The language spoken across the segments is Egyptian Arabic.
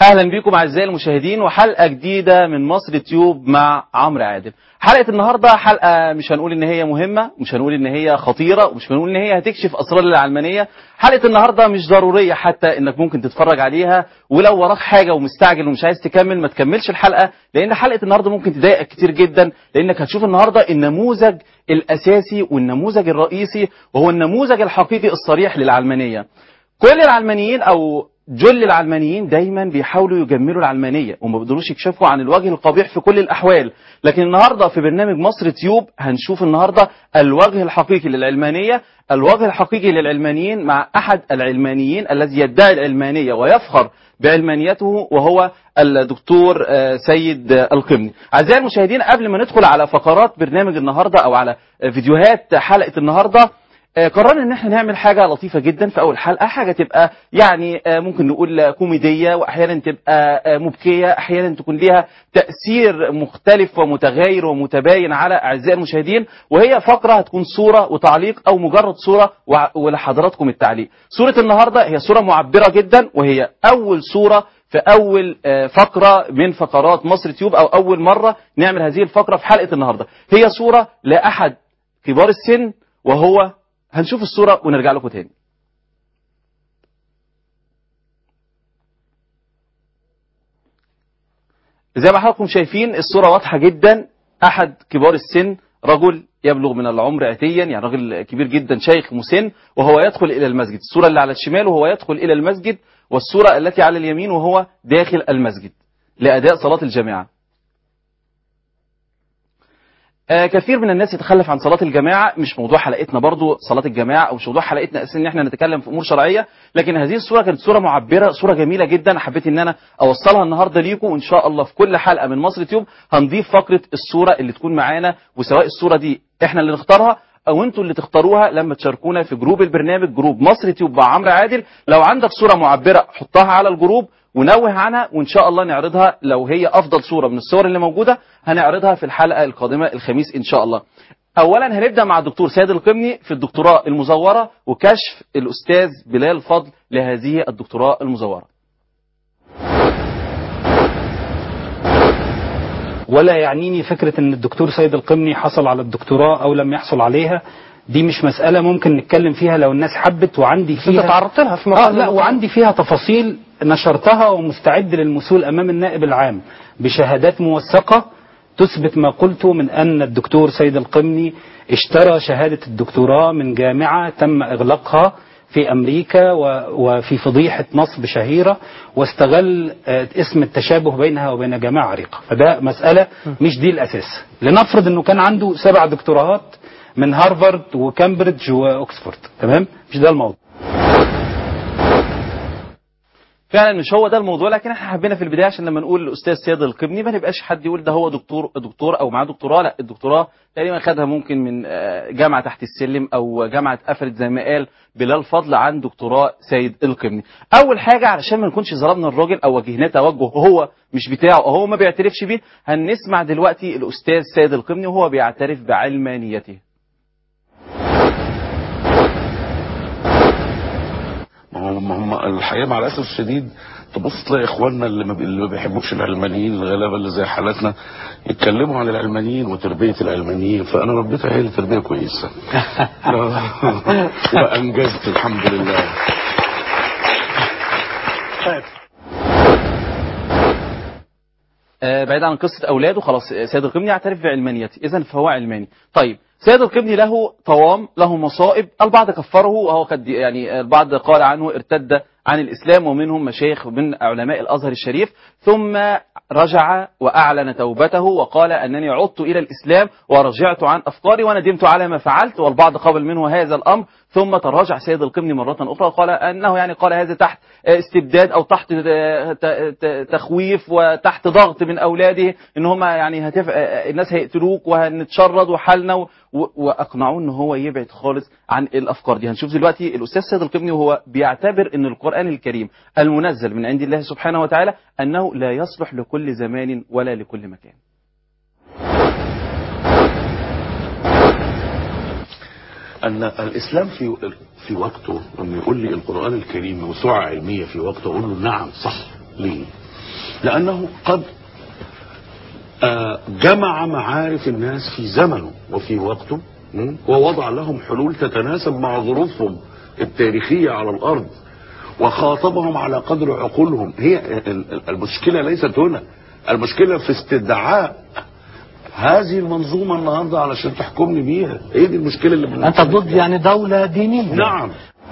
اهلا بيكم اعزائي المشاهدين وحلقه جديده من مصر تيوب مع عمرو عادل حلقه النهارده حلقه مش هنقول ان هي مهمه مش هنقول ان هي خطيره ومش هنقول ان هي هتكشف اسرار العلمانيه حلقه النهارده مش ضروريه حتى انك ممكن تتفرج عليها ولو وراك حاجه ومستعجل ومش عايز تكمل ما تكملش الحلقه لان حلقه النهارده ممكن تضايقك كتير جدا لانك هتشوف النهارده النموذج الاساسي والنموذج الرئيسي وهو النموذج الحقيقي الصريح للعلمانيه كل العلمانيين او جل العلمانيين دايما بيحاولوا يجملوا العلمانيه وما بيقدروش يكشفوا عن الوجه القبيح في كل الاحوال لكن النهارده في برنامج مصر تيوب هنشوف النهارده الوجه الحقيقي للعلمانيه الوجه الحقيقي للعلمانيين مع احد العلمانيين الذي يدعي العلمانيه ويفخر بعلمانيته وهو الدكتور آه، سيد آه، القمني اعزائي المشاهدين قبل ما ندخل على فقرات برنامج النهارده او على آه، فيديوهات حلقه النهارده آه، قررنا ان احنا نعمل حاجه لطيفه جدا في اول حلقه حاجه تبقى يعني آه، ممكن نقول آه، كوميديه واحيانا تبقى آه، مبكيه احيانا تكون ليها تاثير مختلف ومتغاير ومتباين على اعزائي المشاهدين وهي فقره هتكون صوره وتعليق او مجرد صوره وع- ولحضراتكم التعليق صوره النهارده هي صوره معبره جدا وهي اول صوره في اول آه، فقره من فقرات مصر تيوب او اول مره نعمل هذه الفقره في حلقه النهارده هي صوره لاحد كبار السن وهو هنشوف الصورة ونرجع لكم تاني زي ما حضراتكم شايفين الصورة واضحة جدا أحد كبار السن رجل يبلغ من العمر عتيا يعني راجل كبير جدا شيخ مسن وهو يدخل إلى المسجد الصورة اللي على الشمال وهو يدخل إلى المسجد والصورة التي على اليمين وهو داخل المسجد لأداء صلاة الجماعة آه، كثير من الناس يتخلف عن صلاة الجماعة مش موضوع حلقتنا برضو صلاة الجماعة أو مش موضوع حلقتنا أساسا إن احنا نتكلم في أمور شرعية لكن هذه الصورة كانت صورة معبرة صورة جميلة جدا حبيت إن أنا أوصلها النهاردة ليكم وإن شاء الله في كل حلقة من مصر تيوب هنضيف فقرة الصورة اللي تكون معانا وسواء الصورة دي احنا اللي نختارها او انتوا اللي تختاروها لما تشاركونا في جروب البرنامج جروب مصر تيوب مع عمرو عادل لو عندك صورة معبرة حطها على الجروب ونوه عنها وان شاء الله نعرضها لو هي افضل صورة من الصور اللي موجودة هنعرضها في الحلقة القادمة الخميس ان شاء الله اولا هنبدا مع الدكتور سيد القمني في الدكتوراه المزوره وكشف الاستاذ بلال فضل لهذه الدكتوراه المزوره ولا يعنيني فكرة ان الدكتور سيد القمني حصل على الدكتوراه او لم يحصل عليها دي مش مسألة ممكن نتكلم فيها لو الناس حبت وعندي انت فيها تعرضت لها في آه مقال لا وعندي فيها تفاصيل نشرتها ومستعد للمثول امام النائب العام بشهادات موثقة تثبت ما قلته من ان الدكتور سيد القمني اشترى شهادة الدكتوراه من جامعة تم اغلاقها في امريكا و- وفي فضيحة نصب شهيرة واستغل آه، اسم التشابه بينها وبين جامعة عريقة فده مسألة مش دي الاساس لنفرض انه كان عنده سبع دكتوراهات من هارفارد وكامبريدج واكسفورد تمام مش ده الموضوع فعلا مش هو ده الموضوع لكن احنا حبينا في البدايه عشان لما نقول الاستاذ سيد القبني ما نبقاش حد يقول ده هو دكتور دكتور او معاه دكتوراه لا الدكتوراه تقريبا خدها ممكن من آه، جامعه تحت السلم او جامعه قفلت زي ما قال بلال فضل عن دكتوراه سيد القبني اول حاجه علشان ما نكونش ظلمنا الراجل او وجهناه توجه هو مش بتاعه او هو ما بيعترفش بيه هنسمع دلوقتي الاستاذ سيد القبني وهو بيعترف بعلمانيته ما هو ما هم الحقيقه مع الاسف الشديد تبص تلاقي اخواننا اللي ما, بي... اللي ما بيحبوش العلمانيين الغلابه اللي زي حالتنا يتكلموا عن العلمانيين وتربيه العلمانيين فانا ربيت عيالي تربيه كويسه وانجزت الحمد لله آه، بعيد عن قصة أولاده خلاص آه، سيد القبني يعترف بعلمانيته إذا فهو علماني طيب سيد القبني له طوام له مصائب البعض كفره وهو قد يعني البعض قال عنه ارتد عن الإسلام ومنهم مشايخ من علماء الأزهر الشريف ثم رجع وأعلن توبته وقال أنني عدت إلى الإسلام ورجعت عن أفكاري وندمت على ما فعلت والبعض قبل منه هذا الأمر ثم تراجع سيد القمني مرة أخرى وقال أنه يعني قال هذا تحت استبداد أو تحت ت- ت- تخويف وتحت ضغط من أولاده إن هم يعني هتف... الناس هيقتلوك وهنتشرد وحالنا و... وأقنعوه إن هو يبعد خالص عن الأفكار دي هنشوف دلوقتي الأستاذ سيد القمني وهو بيعتبر إن القرآن الكريم المنزل من عند الله سبحانه وتعالى أنه لا يصلح لكل زمان ولا لكل مكان ان الاسلام في في وقته لما يقول لي القران الكريم موسوعه علميه في وقته اقول له نعم صح ليه؟ لأنه قد آه، جمع معارف الناس في زمنه وفي وقته م? ووضع لهم حلول تتناسب مع ظروفهم التاريخية على الأرض وخاطبهم على قدر عقولهم هي ال- ال- المشكلة ليست هنا المشكلة في استدعاء هذه المنظومة النهاردة علشان تحكمني بيها هي دي المشكلة اللي بن- أنت ضد يعني دولة دينية نعم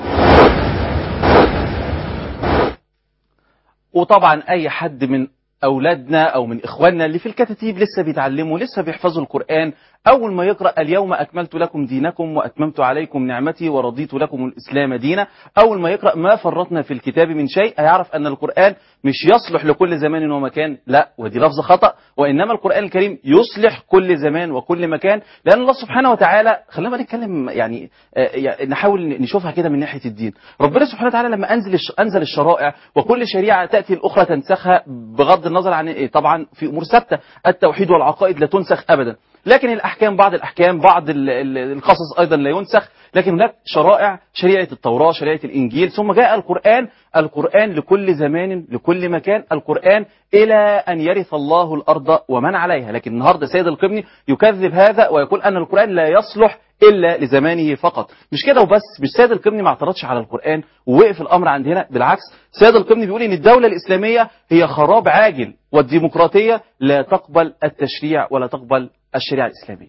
وطبعا اي حد من اولادنا او من اخواننا اللي في الكتاتيب لسه بيتعلموا لسه بيحفظوا القران اول ما يقرا اليوم اكملت لكم دينكم واتممت عليكم نعمتي ورضيت لكم الاسلام دينا اول ما يقرا ما فرطنا في الكتاب من شيء هيعرف ان القران مش يصلح لكل زمان ومكان لا ودي لفظ خطا وانما القران الكريم يصلح كل زمان وكل مكان لان الله سبحانه وتعالى خلينا بقى نتكلم يعني آه، يعني نحاول نشوفها كده من ناحيه الدين ربنا سبحانه وتعالى لما انزل الش- انزل الشرائع وكل شريعه تاتي الاخرى تنسخها بغض النظر عن إيه؟ طبعا في امور ثابته التوحيد والعقائد لا تنسخ ابدا لكن الاحكام بعض الاحكام بعض ال- ال- القصص ايضا لا ينسخ لكن هناك شرائع شريعه التوراه شريعه الانجيل ثم جاء القران القران لكل زمان لكل مكان القران الى ان يرث الله الارض ومن عليها لكن النهارده سيد القبني يكذب هذا ويقول ان القران لا يصلح الا لزمانه فقط مش كده وبس مش سيد القبني ما اعترضش على القران ووقف الامر عند هنا بالعكس سيد القبني بيقول ان الدوله الاسلاميه هي خراب عاجل والديمقراطيه لا تقبل التشريع ولا تقبل الشريعه الاسلاميه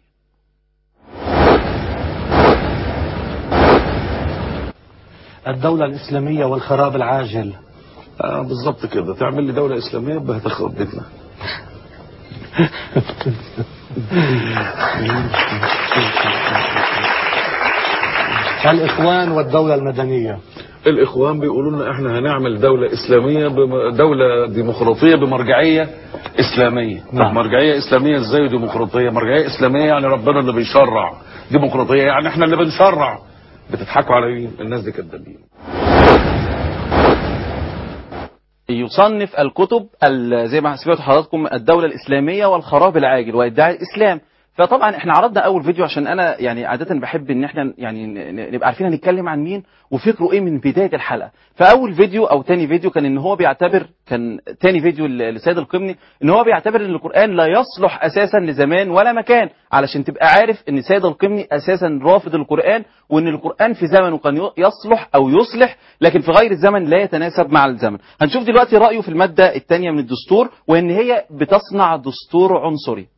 الدولة الإسلامية والخراب العاجل آه بالظبط كده تعمل لي دولة إسلامية يبقى هتخرب بيتنا الإخوان والدولة المدنية الإخوان بيقولوا لنا إحنا هنعمل دولة إسلامية بم... دولة ديمقراطية بمرجعية إسلامية طب نعم. مرجعية إسلامية إزاي وديمقراطية مرجعية إسلامية يعني ربنا اللي بيشرع ديمقراطية يعني إحنا اللي بنشرع بتضحكوا على مين الناس دي كدابين يصنف الكتب ال- زي ما سمعتوا حضراتكم الدولة الإسلامية والخراب العاجل وإدعاء الإسلام فطبعا احنا عرضنا اول فيديو عشان انا يعني عاده بحب ان احنا يعني ن- ن- نبقى عارفين هنتكلم عن مين وفكره ايه من بدايه الحلقه فاول فيديو او تاني فيديو كان ان هو بيعتبر كان تاني فيديو ل- لسيد القمني ان هو بيعتبر ان القران لا يصلح اساسا لزمان ولا مكان علشان تبقى عارف ان سيد القمني اساسا رافض القران وان القران في زمنه كان ي- يصلح او يصلح لكن في غير الزمن لا يتناسب مع الزمن هنشوف دلوقتي رايه في الماده الثانيه من الدستور وان هي بتصنع دستور عنصري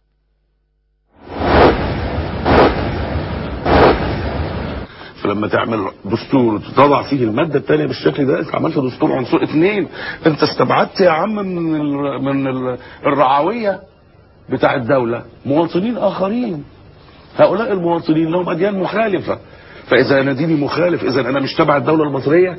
فلما تعمل دستور وتضع فيه المادة الثانية بالشكل ده انت عملت دستور عنصر اثنين انت استبعدت يا عم من ال من ال الرعوية بتاع الدولة مواطنين اخرين هؤلاء المواطنين لهم اديان مخالفة فاذا انا ديني مخالف اذا انا مش تبع الدولة المصرية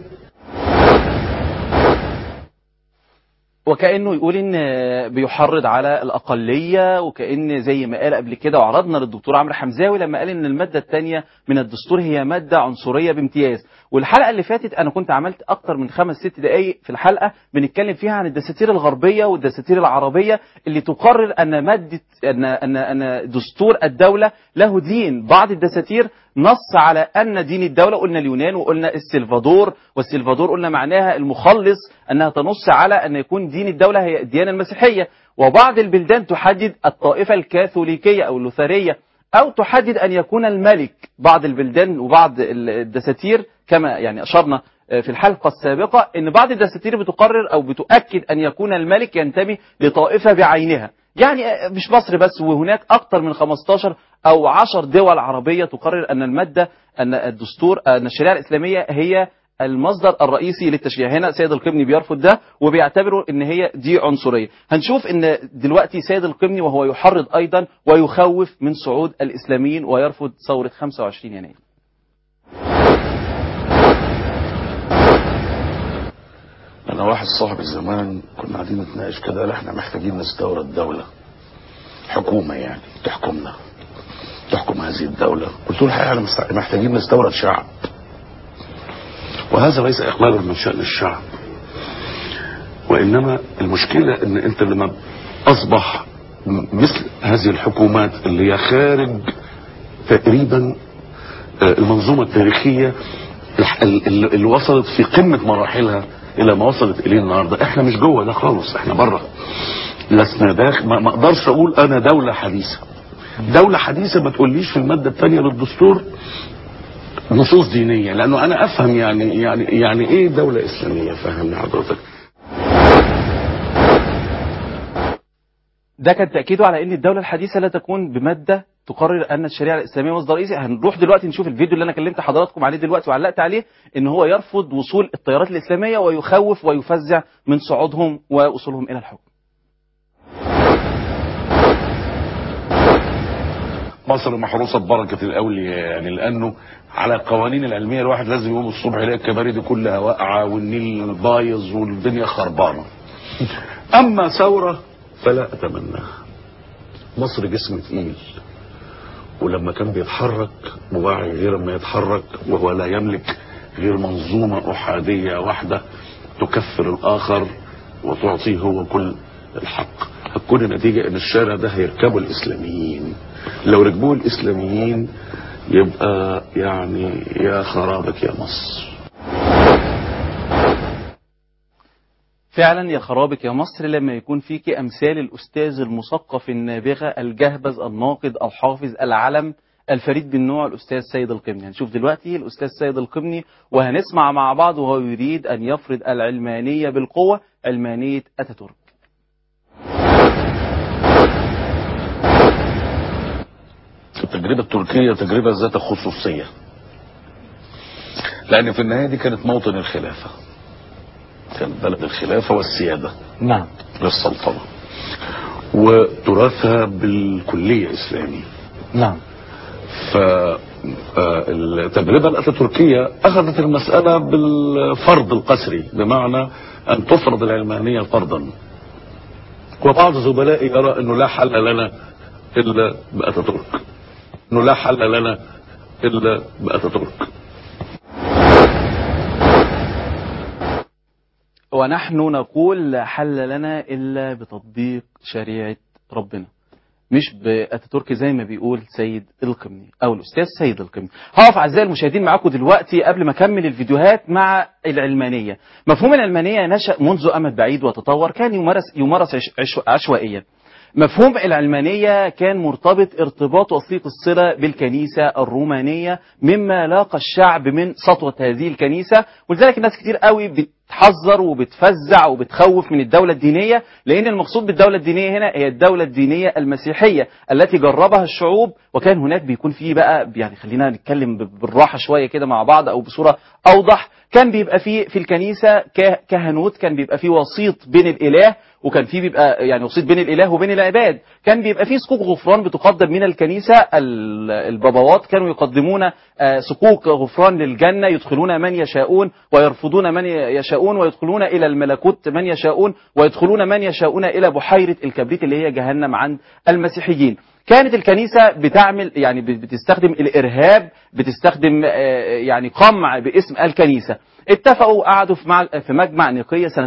وكانه يقول ان بيحرض على الاقليه وكان زي ما قال قبل كده وعرضنا للدكتور عمرو حمزاوي لما قال ان الماده الثانيه من الدستور هي ماده عنصريه بامتياز والحلقه اللي فاتت انا كنت عملت اكتر من خمس ست دقائق في الحلقه بنتكلم فيها عن الدساتير الغربيه والدساتير العربيه اللي تقرر ان ماده ان ان ان دستور الدوله له دين بعض الدساتير نص على ان دين الدوله قلنا اليونان وقلنا السلفادور والسلفادور قلنا معناها المخلص انها تنص على ان يكون دين الدوله هي الديانه المسيحيه وبعض البلدان تحدد الطائفه الكاثوليكيه او اللوثريه او تحدد ان يكون الملك بعض البلدان وبعض الدساتير كما يعني اشرنا في الحلقه السابقه ان بعض الدساتير بتقرر او بتؤكد ان يكون الملك ينتمي لطائفه بعينها يعني مش مصر بس وهناك اكثر من 15 او 10 دول عربيه تقرر ان الماده ان الدستور ان الشريعه الاسلاميه هي المصدر الرئيسي للتشريع هنا سيد القمني بيرفض ده وبيعتبره ان هي دي عنصريه هنشوف ان دلوقتي سيد القمني وهو يحرض ايضا ويخوف من صعود الاسلاميين ويرفض ثوره 25 يناير انا واحد صاحبي زمان كنا قاعدين نتناقش كده قال احنا محتاجين نستورد دولة حكومة يعني تحكمنا تحكم هذه الدولة قلت له الحقيقة احنا مست- محتاجين نستورد شعب وهذا ليس اقلالا من شأن الشعب وانما المشكلة ان انت لما اصبح م- مثل هذه الحكومات اللي هي خارج تقريبا آه، المنظومة التاريخية الح- ال- ال- اللي وصلت في قمة مراحلها الى ما وصلت اليه النهارده احنا مش جوه ده خالص احنا بره لسنا داخل ما ما اقدرش اقول انا دوله حديثه دوله حديثه ما تقوليش في الماده الثانيه للدستور نصوص دينيه لانه انا افهم يعني يعني يعني ايه دوله اسلاميه فهمني حضرتك ده كان تأكيده على أن الدولة الحديثة لا تكون بمادة تقرر أن الشريعة الإسلامية مصدر رئيسي هنروح دلوقتي نشوف الفيديو اللي أنا كلمت حضراتكم عليه دلوقتي وعلقت عليه أن هو يرفض وصول التيارات الإسلامية ويخوف ويفزع من صعودهم ووصولهم إلى الحكم مصر محروسه ببركه الاولياء يعني لانه على القوانين العلميه الواحد لازم يقوم الصبح يلاقي الكباري دي كلها واقعه والنيل بايظ والدنيا خربانه. اما ثوره فلا اتمناها. مصر جسم تقيل ولما كان بيتحرك بوعي غير ما يتحرك وهو لا يملك غير منظومه احاديه واحده تكفر الاخر وتعطيه هو كل الحق هتكون النتيجة ان الشارع ده هيركبه الاسلاميين لو ركبوه الاسلاميين يبقى يعني يا خرابك يا مصر فعلا يا خرابك يا مصر لما يكون فيك أمثال الأستاذ المثقف النابغة الجهبذ الناقد الحافظ العلم الفريد من نوع الأستاذ سيد القمني هنشوف دلوقتي الأستاذ سيد القمني وهنسمع مع بعض وهو يريد أن يفرض العلمانية بالقوة علمانية أتاتورك التجربة التركية تجربة ذات خصوصية لأن في النهاية دي كانت موطن الخلافة كان بلد الخلافة والسيادة نعم للسلطنة وتراثها بالكلية إسلامي نعم فالتجربة الأتاتوركية أخذت المسألة بالفرض القسري بمعنى أن تفرض العلمانية فرضا وبعض زملائي يرى أنه لا حل لنا إلا بأتاتورك أنه لا حل لنا إلا بأتاتورك ونحن نقول لا حل لنا إلا بتطبيق شريعة ربنا مش باتاتورك زي ما بيقول سيد القمني او الاستاذ سيد القمني هقف اعزائي المشاهدين معاكم دلوقتي قبل ما اكمل الفيديوهات مع العلمانيه مفهوم العلمانيه نشا منذ امد بعيد وتطور كان يمارس يمارس عش عش عشوائيا مفهوم العلمانية كان مرتبط ارتباط وثيق الصلة بالكنيسة الرومانية مما لاقى الشعب من سطوة هذه الكنيسة ولذلك الناس كتير قوي بتحذر وبتفزع وبتخوف من الدولة الدينية لأن المقصود بالدولة الدينية هنا هي الدولة الدينية المسيحية التي جربها الشعوب وكان هناك بيكون فيه بقى يعني خلينا نتكلم بالراحة شوية كده مع بعض أو بصورة أوضح كان بيبقى فيه في الكنيسة كهنوت كان بيبقى فيه وسيط بين الإله وكان في بيبقى يعني وسيط بين الاله وبين العباد كان بيبقى في صكوك غفران بتقدم من الكنيسه البابوات كانوا يقدمون صكوك غفران للجنه يدخلون من يشاءون ويرفضون من يشاءون ويدخلون الى الملكوت من يشاءون ويدخلون من يشاءون الى بحيره الكبريت اللي هي جهنم عند المسيحيين كانت الكنيسة بتعمل يعني بتستخدم الإرهاب بتستخدم يعني قمع باسم الكنيسة اتفقوا وقعدوا في في مجمع نيقية سنة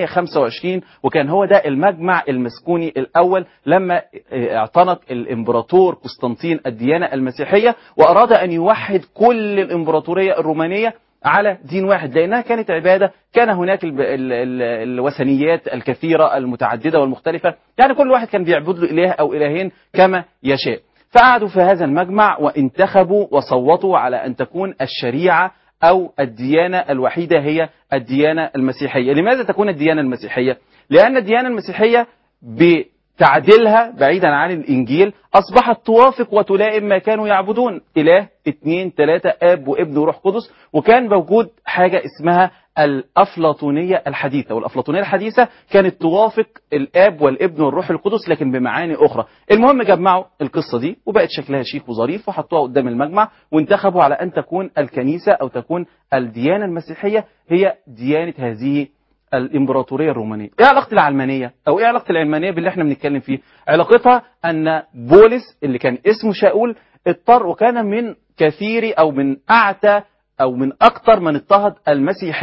325 وكان هو ده المجمع المسكوني الأول لما اعتنق الإمبراطور قسطنطين الديانة المسيحية وأراد أن يوحد كل الإمبراطورية الرومانية على دين واحد لأنها كانت عبادة كان هناك ال ال ال الوثنيات الكثيرة المتعددة والمختلفة يعني كل واحد كان بيعبد له إله أو إلهين كما يشاء فقعدوا في هذا المجمع وانتخبوا وصوتوا على أن تكون الشريعة أو الديانة الوحيدة هي الديانة المسيحية لماذا تكون الديانة المسيحية؟ لأن الديانة المسيحية بتعديلها بعيدا عن الإنجيل أصبحت توافق وتلائم ما كانوا يعبدون إله اثنين ثلاثة آب وابن وروح قدس وكان موجود حاجة اسمها الأفلاطونية الحديثة والأفلاطونية الحديثة كانت توافق الآب والابن والروح القدس لكن بمعاني أخرى المهم جمعوا القصة دي وبقت شكلها شيك وظريف وحطوها قدام المجمع وانتخبوا على أن تكون الكنيسة أو تكون الديانة المسيحية هي ديانة هذه الامبراطوريه الرومانيه ايه علاقه العلمانيه او ايه علاقه العلمانيه باللي احنا بنتكلم فيه علاقتها ان بولس اللي كان اسمه شاول اضطر وكان من كثير او من اعتى او من اكثر من اضطهد المسيحيه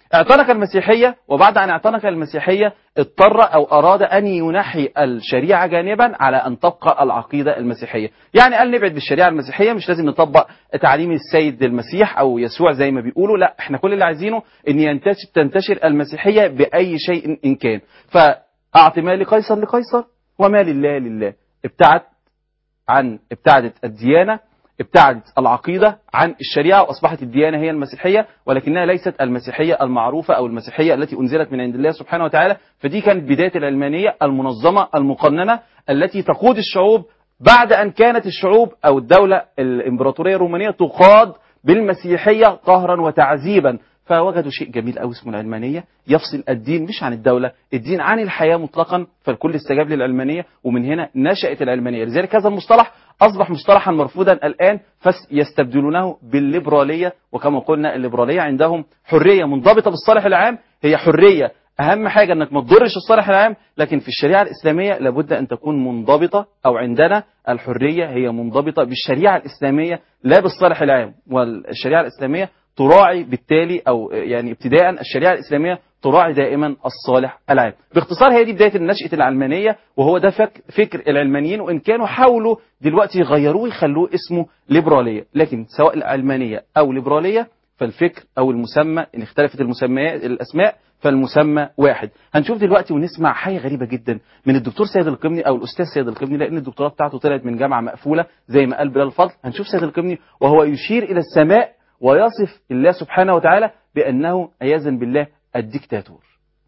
اعتنق المسيحية وبعد أن اعتنق المسيحية اضطر أو أراد أن ينحي الشريعة جانبا على أن تبقى العقيدة المسيحية يعني قال نبعد بالشريعة المسيحية مش لازم نطبق تعاليم السيد المسيح أو يسوع زي ما بيقولوا لا احنا كل اللي عايزينه أن ينتشر تنتشر المسيحية بأي شيء إن كان فأعط ما لقيصر لقيصر وما لله لله ابتعد عن ابتعدت الديانة ابتعدت العقيدة عن الشريعة وأصبحت الديانة هي المسيحية ولكنها ليست المسيحية المعروفة أو المسيحية التي أنزلت من عند الله سبحانه وتعالى فدي كانت بداية العلمانية المنظمة المقننة التي تقود الشعوب بعد أن كانت الشعوب أو الدولة الإمبراطورية الرومانية تقاد بالمسيحية قهرا وتعذيبا فوجدوا شيء جميل قوي اسمه العلمانيه يفصل الدين مش عن الدوله، الدين عن الحياه مطلقا فالكل استجاب للعلمانيه ومن هنا نشات العلمانيه، لذلك هذا المصطلح اصبح مصطلحا مرفوضا الان فيستبدلونه بالليبراليه وكما قلنا الليبراليه عندهم حريه منضبطه بالصالح العام هي حريه اهم حاجه انك ما تضرش الصالح العام لكن في الشريعه الاسلاميه لابد ان تكون منضبطه او عندنا الحريه هي منضبطه بالشريعه الاسلاميه لا بالصالح العام والشريعه الاسلاميه تراعي بالتالي او يعني ابتداء الشريعه الاسلاميه تراعي دائما الصالح العام. باختصار هي دي بدايه نشاه العلمانيه وهو ده فك فكر العلمانيين وان كانوا حاولوا دلوقتي يغيروه يخلوه اسمه ليبراليه، لكن سواء العلمانيه او ليبراليه فالفكر او المسمى ان اختلفت المسميات الاسماء فالمسمى واحد هنشوف دلوقتي ونسمع حاجه غريبه جدا من الدكتور سيد القمني او الاستاذ سيد القمني لان الدكتوراه بتاعته طلعت من جامعه مقفوله زي ما قال بلال الفضل هنشوف سيد القمني وهو يشير الى السماء ويصف الله سبحانه وتعالى بأنه عياذا بالله الدكتاتور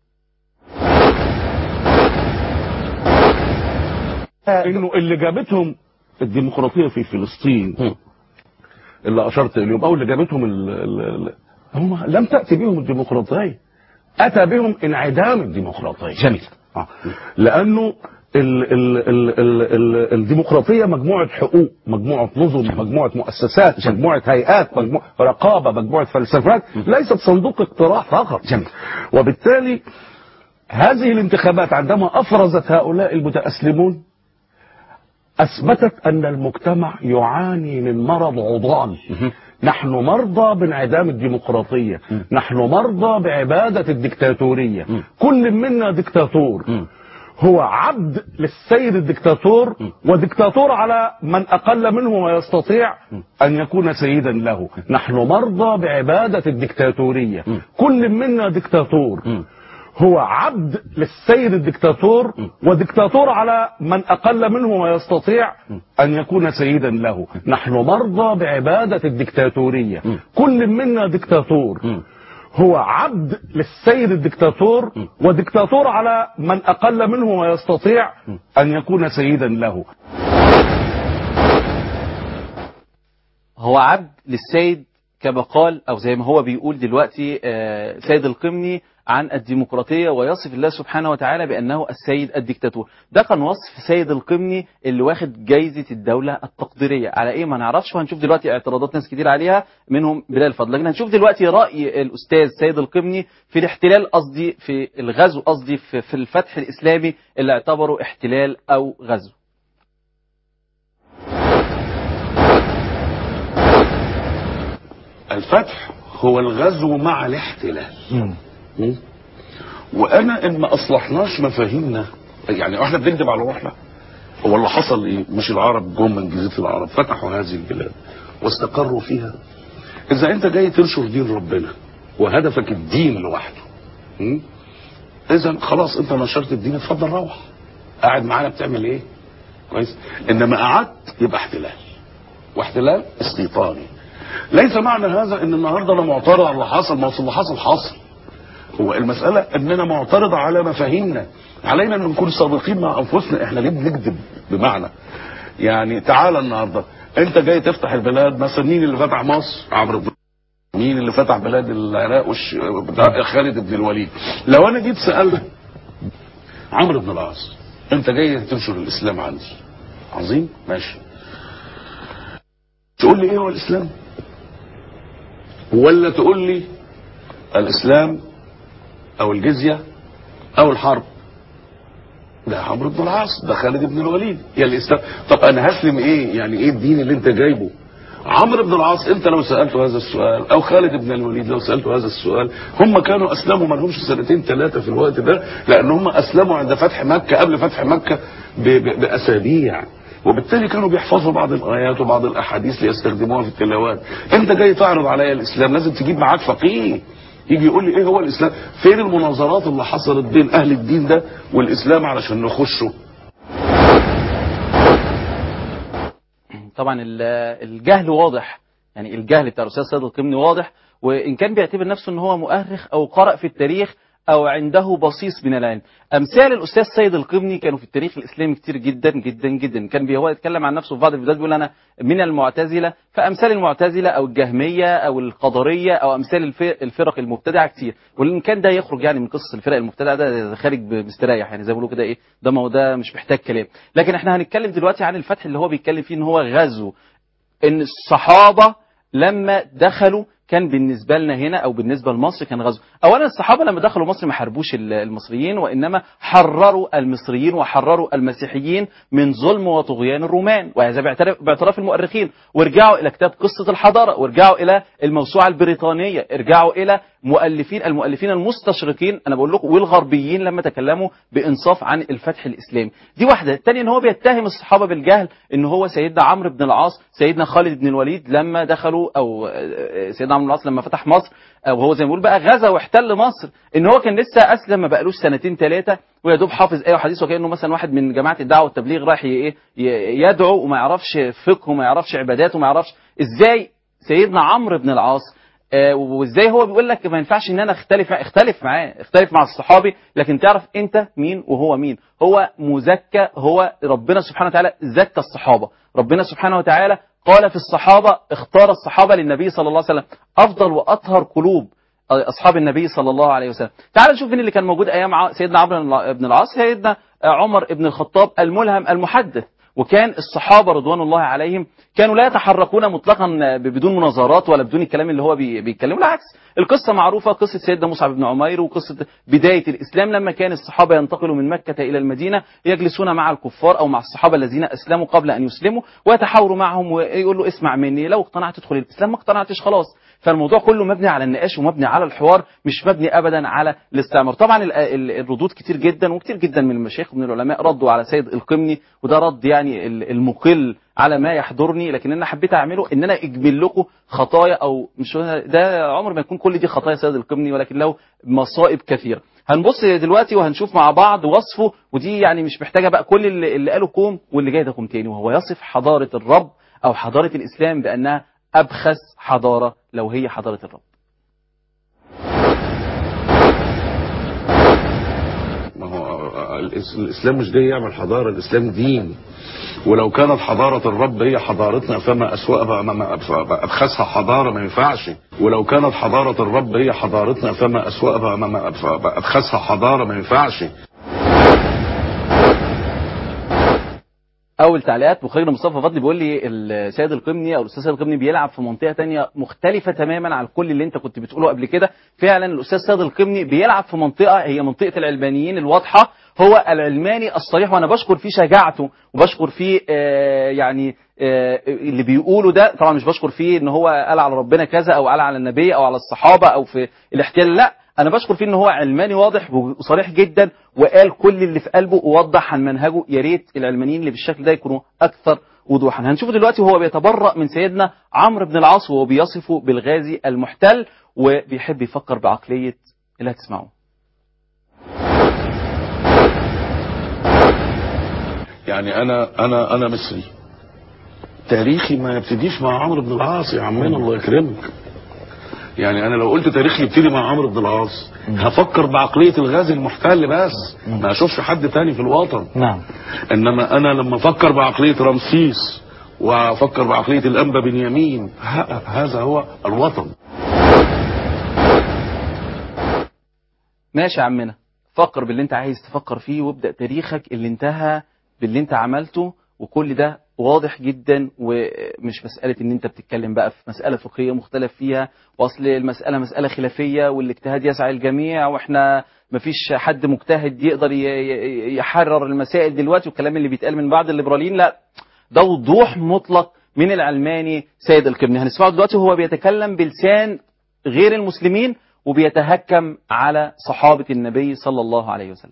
انه اللي جابتهم الديمقراطيه في فلسطين اللي اشرت اليوم او اللي جابتهم ال ال ال هم لم تاتي بهم الديمقراطيه اتى بهم انعدام الديمقراطيه جميل آه. لانه ال ال ال ال ال الديمقراطيه مجموعه حقوق مجموعه نظم مجموعه مؤسسات مجموعه هيئات مجموعه رقابه مجموعه فلسفات ليست صندوق اقتراح فقط جميل. وبالتالي هذه الانتخابات عندما افرزت هؤلاء المتاسلمون اثبتت ان المجتمع يعاني من مرض عضال نحن مرضى بانعدام الديمقراطيه نحن مرضى بعباده الدكتاتوريه كل منا دكتاتور هو عبد للسيد الدكتاتور ودكتاتور على من أقل منه ويستطيع أن يكون سيدا له نحن مرضى بعبادة الدكتاتورية كل منا دكتاتور هو عبد للسيد الدكتاتور ودكتاتور على من أقل منه ويستطيع أن يكون سيدا له نحن مرضى بعبادة الدكتاتورية كل منا دكتاتور هو عبد للسيد الدكتاتور ودكتاتور على من أقل منه ويستطيع أن يكون سيدا له هو عبد للسيد كما قال او زي ما هو بيقول دلوقتي آه، سيد القمني عن الديمقراطيه ويصف الله سبحانه وتعالى بانه السيد الدكتاتور ده كان وصف سيد القمني اللي واخد جايزه الدوله التقديريه على ايه ما نعرفش وهنشوف دلوقتي اعتراضات ناس كتير عليها منهم بلال فضل لكن هنشوف دلوقتي راي الاستاذ سيد القمني في الاحتلال قصدي في الغزو قصدي في, في الفتح الاسلامي اللي اعتبره احتلال او غزو الفتح هو الغزو مع الاحتلال م? وانا ان ما اصلحناش مفاهيمنا يعني احنا بنكذب على روحنا هو اللي حصل ايه مش العرب جم من جزيره العرب فتحوا هذه البلاد واستقروا فيها اذا انت جاي تنشر دين ربنا وهدفك الدين لوحده م? اذا خلاص انت نشرت الدين اتفضل روح قاعد معانا بتعمل ايه كويس انما قعدت يبقى احتلال واحتلال استيطاني ليس معنى هذا ان النهارده انا معترض على اللي حصل ما هو اللي حصل حصل هو المسألة اننا معترض على مفاهيمنا علينا ان نكون صادقين مع انفسنا احنا ليه بنكذب بمعنى يعني تعالى النهارده انت جاي تفتح البلاد مثلا مين اللي فتح مصر عمرو بن مين اللي فتح بلاد العراق وش... بتاع خالد بن الوليد لو انا جيت سالت عمرو بن العاص انت جاي تنشر الاسلام عندي عظيم ماشي تقول لي ايه هو الاسلام ولا تقول لي الاسلام او الجزيه او الحرب ده عمرو بن العاص ده خالد بن الوليد يا الاسلام طب انا هسلم ايه يعني ايه الدين اللي انت جايبه عمرو بن العاص انت لو سالته هذا السؤال او خالد بن الوليد لو سالته هذا السؤال هم كانوا اسلموا ما لهمش سنتين ثلاثه في الوقت ده لان هم اسلموا عند فتح مكه قبل فتح مكه ب- ب- باسابيع وبالتالي كانوا بيحفظوا بعض الايات وبعض الاحاديث ليستخدموها في التلاوات انت جاي تعرض عليا الاسلام لازم تجيب معاك فقيه يجي يقول لي ايه هو الاسلام فين المناظرات اللي حصلت بين اهل الدين ده والاسلام علشان نخشه طبعا ال- الجهل واضح يعني الجهل بتاع الاستاذ سيد القمني واضح وان كان بيعتبر نفسه ان هو مؤرخ او قرأ في التاريخ او عنده بصيص من العلم امثال الاستاذ سيد القمني كانوا في التاريخ الاسلامي كتير جدا جدا جدا كان بي- هو يتكلم عن نفسه في بعض الفيديوهات بيقول انا من المعتزله فامثال المعتزله او الجهميه او القدريه او امثال الف- الفرق المبتدعه كتير وان كان ده يخرج يعني من قصص الفرق المبتدعه ده ده خارج ب- مستريح يعني زي ما بيقولوا كده ايه ده ما هو ده مش محتاج كلام لكن احنا هنتكلم دلوقتي عن الفتح اللي هو بيتكلم فيه ان هو غزو ان الصحابه لما دخلوا كان بالنسبه لنا هنا او بالنسبه لمصر كان غزو اولا الصحابه لما دخلوا مصر ما حاربوش ال- المصريين وانما حرروا المصريين وحرروا المسيحيين من ظلم وطغيان الرومان وهذا باعتراف باعتراف المؤرخين وارجعوا الى كتاب قصه الحضاره وارجعوا الى الموسوعه البريطانيه ارجعوا الى مؤلفين المؤلفين المستشرقين انا بقول لكم والغربيين لما تكلموا بانصاف عن الفتح الاسلامي دي واحده الثانيه ان هو بيتهم الصحابه بالجهل ان هو سيدنا عمرو بن العاص سيدنا خالد بن الوليد لما دخلوا او آه، سيدنا عمرو بن العاص لما فتح مصر او هو زي ما بيقول بقى غزا واحتل مصر ان هو كان لسه اسلم ما بقالوش سنتين ثلاثه ويا دوب حافظ ايه وحديث وكانه مثلا واحد من جماعه الدعوه والتبليغ رايح ي- ايه ي- يدعو وما يعرفش فقه وما يعرفش عبادات وما يعرفش ازاي سيدنا عمرو بن العاص آه، وازاي هو بيقول لك ما ينفعش ان انا اختلف اختلف معاه اختلف مع الصحابي لكن تعرف انت مين وهو مين هو مزكى هو ربنا سبحانه وتعالى زكى الصحابه ربنا سبحانه وتعالى قال في الصحابه اختار الصحابه للنبي صلى الله عليه وسلم افضل واطهر قلوب اصحاب النبي صلى الله عليه وسلم تعال نشوف مين اللي كان موجود ايام ع- سيدنا عمرو بن العاص سيدنا آه، عمر بن الخطاب الملهم المحدث وكان الصحابه رضوان الله عليهم كانوا لا يتحركون مطلقا بدون مناظرات ولا بدون الكلام اللي هو بي- بيتكلمه بالعكس القصه معروفه قصه سيدنا مصعب بن عمير وقصه بدايه الاسلام لما كان الصحابه ينتقلوا من مكه الى المدينه يجلسون مع الكفار او مع الصحابه الذين اسلموا قبل ان يسلموا ويتحاوروا معهم ويقول له اسمع مني لو اقتنعت تدخل الاسلام ما اقتنعتش خلاص فالموضوع كله مبني على النقاش ومبني على الحوار مش مبني ابدا على الاستعمار طبعا ال- ال- الردود كتير جدا وكتير جدا من المشايخ ومن العلماء ردوا على سيد القمني وده رد يعني ال- المقل على ما يحضرني لكن انا حبيت اعمله ان انا اجمل لكم خطايا او مش ده عمر ما يكون كل دي خطايا سيد القمني ولكن له مصائب كثيره هنبص دلوقتي وهنشوف مع بعض وصفه ودي يعني مش محتاجه بقى كل اللي, اللي قاله كوم واللي جاي ده كوم تاني وهو يصف حضاره الرب او حضاره الاسلام بانها ابخس حضاره لو هي حضاره الرب ما هو الإس- الاسلام مش جاي يعمل حضاره الاسلام دين ولو كانت حضاره الرب هي حضارتنا فما اسوأها ما- ما ما- ابخسها حضاره ما ينفعش ولو كانت حضاره الرب هي حضارتنا فما اسوأها ما- ما ابخسها حضاره ما ينفعش اول تعليقات بخير مصطفى فضلي بيقول لي السيد القمني او الاستاذ سيد القمني بيلعب في منطقه تانية مختلفه تماما عن كل اللي انت كنت بتقوله قبل كده فعلا الاستاذ سيد القمني بيلعب في منطقه هي منطقه العلمانيين الواضحه هو العلماني الصريح وانا بشكر فيه شجاعته وبشكر فيه آه يعني آه اللي بيقوله ده طبعا مش بشكر فيه ان هو قال على ربنا كذا او قال على النبي او على الصحابه او في الاحتلال لا انا بشكر فيه ان هو علماني واضح وصريح جدا وقال كل اللي في قلبه ووضح عن منهجه يا ريت العلمانيين اللي بالشكل ده يكونوا اكثر وضوحا هنشوف دلوقتي وهو بيتبرأ من سيدنا عمرو بن العاص وهو بيصفه بالغازي المحتل وبيحب يفكر بعقلية اللي هتسمعوه يعني انا انا انا مصري تاريخي ما يبتديش مع عمرو بن العاص يا عمنا الله يكرمك يعني انا لو قلت تاريخي يبتدي مع عمرو بن العاص هفكر بعقليه الغازي المحتل بس ما اشوفش حد تاني في الوطن نعم انما انا لما افكر بعقليه رمسيس وافكر بعقليه الانبا بنيامين ه- هذا هو الوطن ماشي يا عمنا فكر باللي انت عايز تفكر فيه وابدأ تاريخك اللي انتهى باللي انت عملته وكل ده واضح جدا ومش مسألة ان انت بتتكلم بقى في مسألة فقهية مختلف فيها واصل المسألة مسألة خلافية والاجتهاد يسعى الجميع واحنا مفيش حد مجتهد يقدر ي- ي- يحرر المسائل دلوقتي والكلام اللي بيتقال من بعض الليبراليين لا ده وضوح مطلق من العلماني سيد القبني هنسمعه دلوقتي وهو بيتكلم بلسان غير المسلمين وبيتهكم على صحابة النبي صلى الله عليه وسلم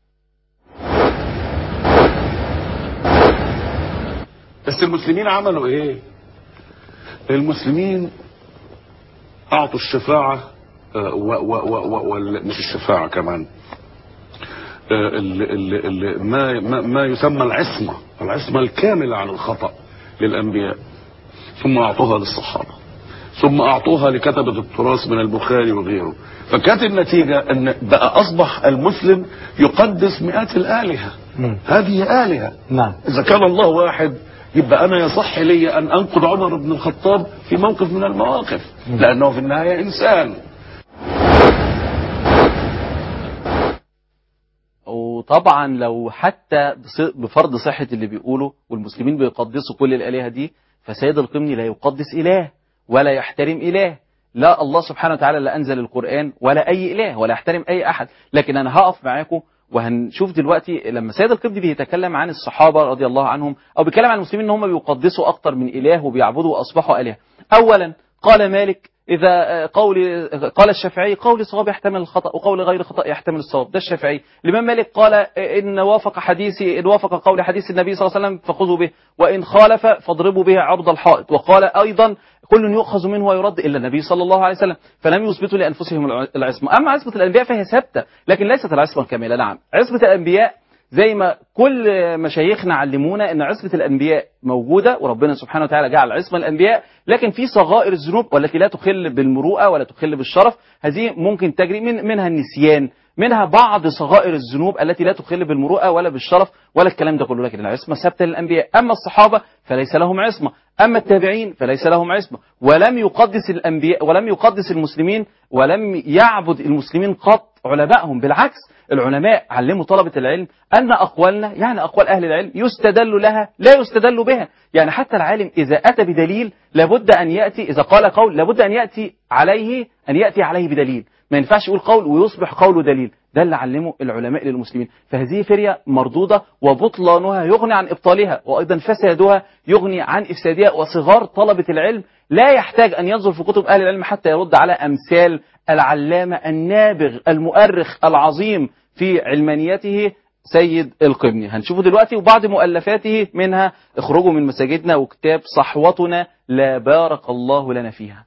بس المسلمين عملوا ايه المسلمين اعطوا الشفاعة آه، و و و و وال- مش الشفاعة كمان آه، ال ال ال ما, ما, ما يسمى العصمة العصمة الكاملة عن الخطأ للأنبياء ثم أعطوها للصحابة ثم أعطوها لكتبة التراث من البخاري وغيره فكانت النتيجة أن بقى أصبح المسلم يقدس مئات الآلهة مم. هذه آلهة نعم إذا كان الله واحد يبقى أنا يصح لي أن أنقذ عمر بن الخطاب في موقف من المواقف لأنه في النهاية إنسان وطبعا لو حتى بص- بفرض صحة اللي بيقوله والمسلمين بيقدسوا كل الآلهة دي فسيد القمني لا يقدس إله ولا يحترم إله لا الله سبحانه وتعالى لا أنزل القرآن ولا أي إله ولا يحترم أي أحد لكن أنا هقف معاكم وهنشوف دلوقتي لما سيد القبطي بيتكلم عن الصحابة رضي الله عنهم أو بيتكلم عن المسلمين إن هم بيقدسوا أكتر من إله وبيعبدوا وأصبحوا آلهة أولا قال مالك إذا قول قال الشافعي قول صواب يحتمل الخطأ وقول غير خطأ يحتمل الصواب ده الشافعي الإمام مالك قال إن وافق حديثي إن وافق قول حديث النبي صلى الله عليه وسلم فخذوا به وإن خالف فاضربوا به عرض الحائط وقال أيضا كل يؤخذ منه ويرد إلا النبي صلى الله عليه وسلم فلم يثبتوا لأنفسهم العصمة أما عصمة الأنبياء فهي ثابتة لكن ليست العصمة الكاملة نعم عصمة الأنبياء زي ما كل مشايخنا علمونا ان عصمة الانبياء موجودة وربنا سبحانه وتعالى جعل عصمة الانبياء لكن في صغائر الذنوب والتي لا تخل بالمروءة ولا تخل بالشرف هذه ممكن تجري من منها النسيان منها بعض صغائر الذنوب التي لا تخل بالمروءة ولا بالشرف ولا الكلام ده كله لكن العصمة ثابتة للأنبياء أما الصحابة فليس لهم عصمة أما التابعين فليس لهم عصمة ولم يقدس الأنبياء ولم يقدس المسلمين ولم يعبد المسلمين قط علمائهم بالعكس العلماء علموا طلبة العلم أن أقوالنا يعني أقوال أهل العلم يستدل لها لا يستدل بها يعني حتى العالم إذا أتى بدليل لابد أن يأتي إذا قال قول لابد أن يأتي عليه أن يأتي عليه بدليل ما ينفعش يقول قول ويصبح قوله دليل ده اللي علمه العلماء للمسلمين فهذه فرية مردودة وبطلانها يغني عن إبطالها وأيضا فسادها يغني عن إفسادها وصغار طلبة العلم لا يحتاج أن ينظر في كتب أهل العلم حتى يرد على أمثال العلامة النابغ المؤرخ العظيم في علمانيته سيد القبني هنشوفه دلوقتي وبعض مؤلفاته منها اخرجوا من مساجدنا وكتاب صحوتنا لا بارك الله لنا فيها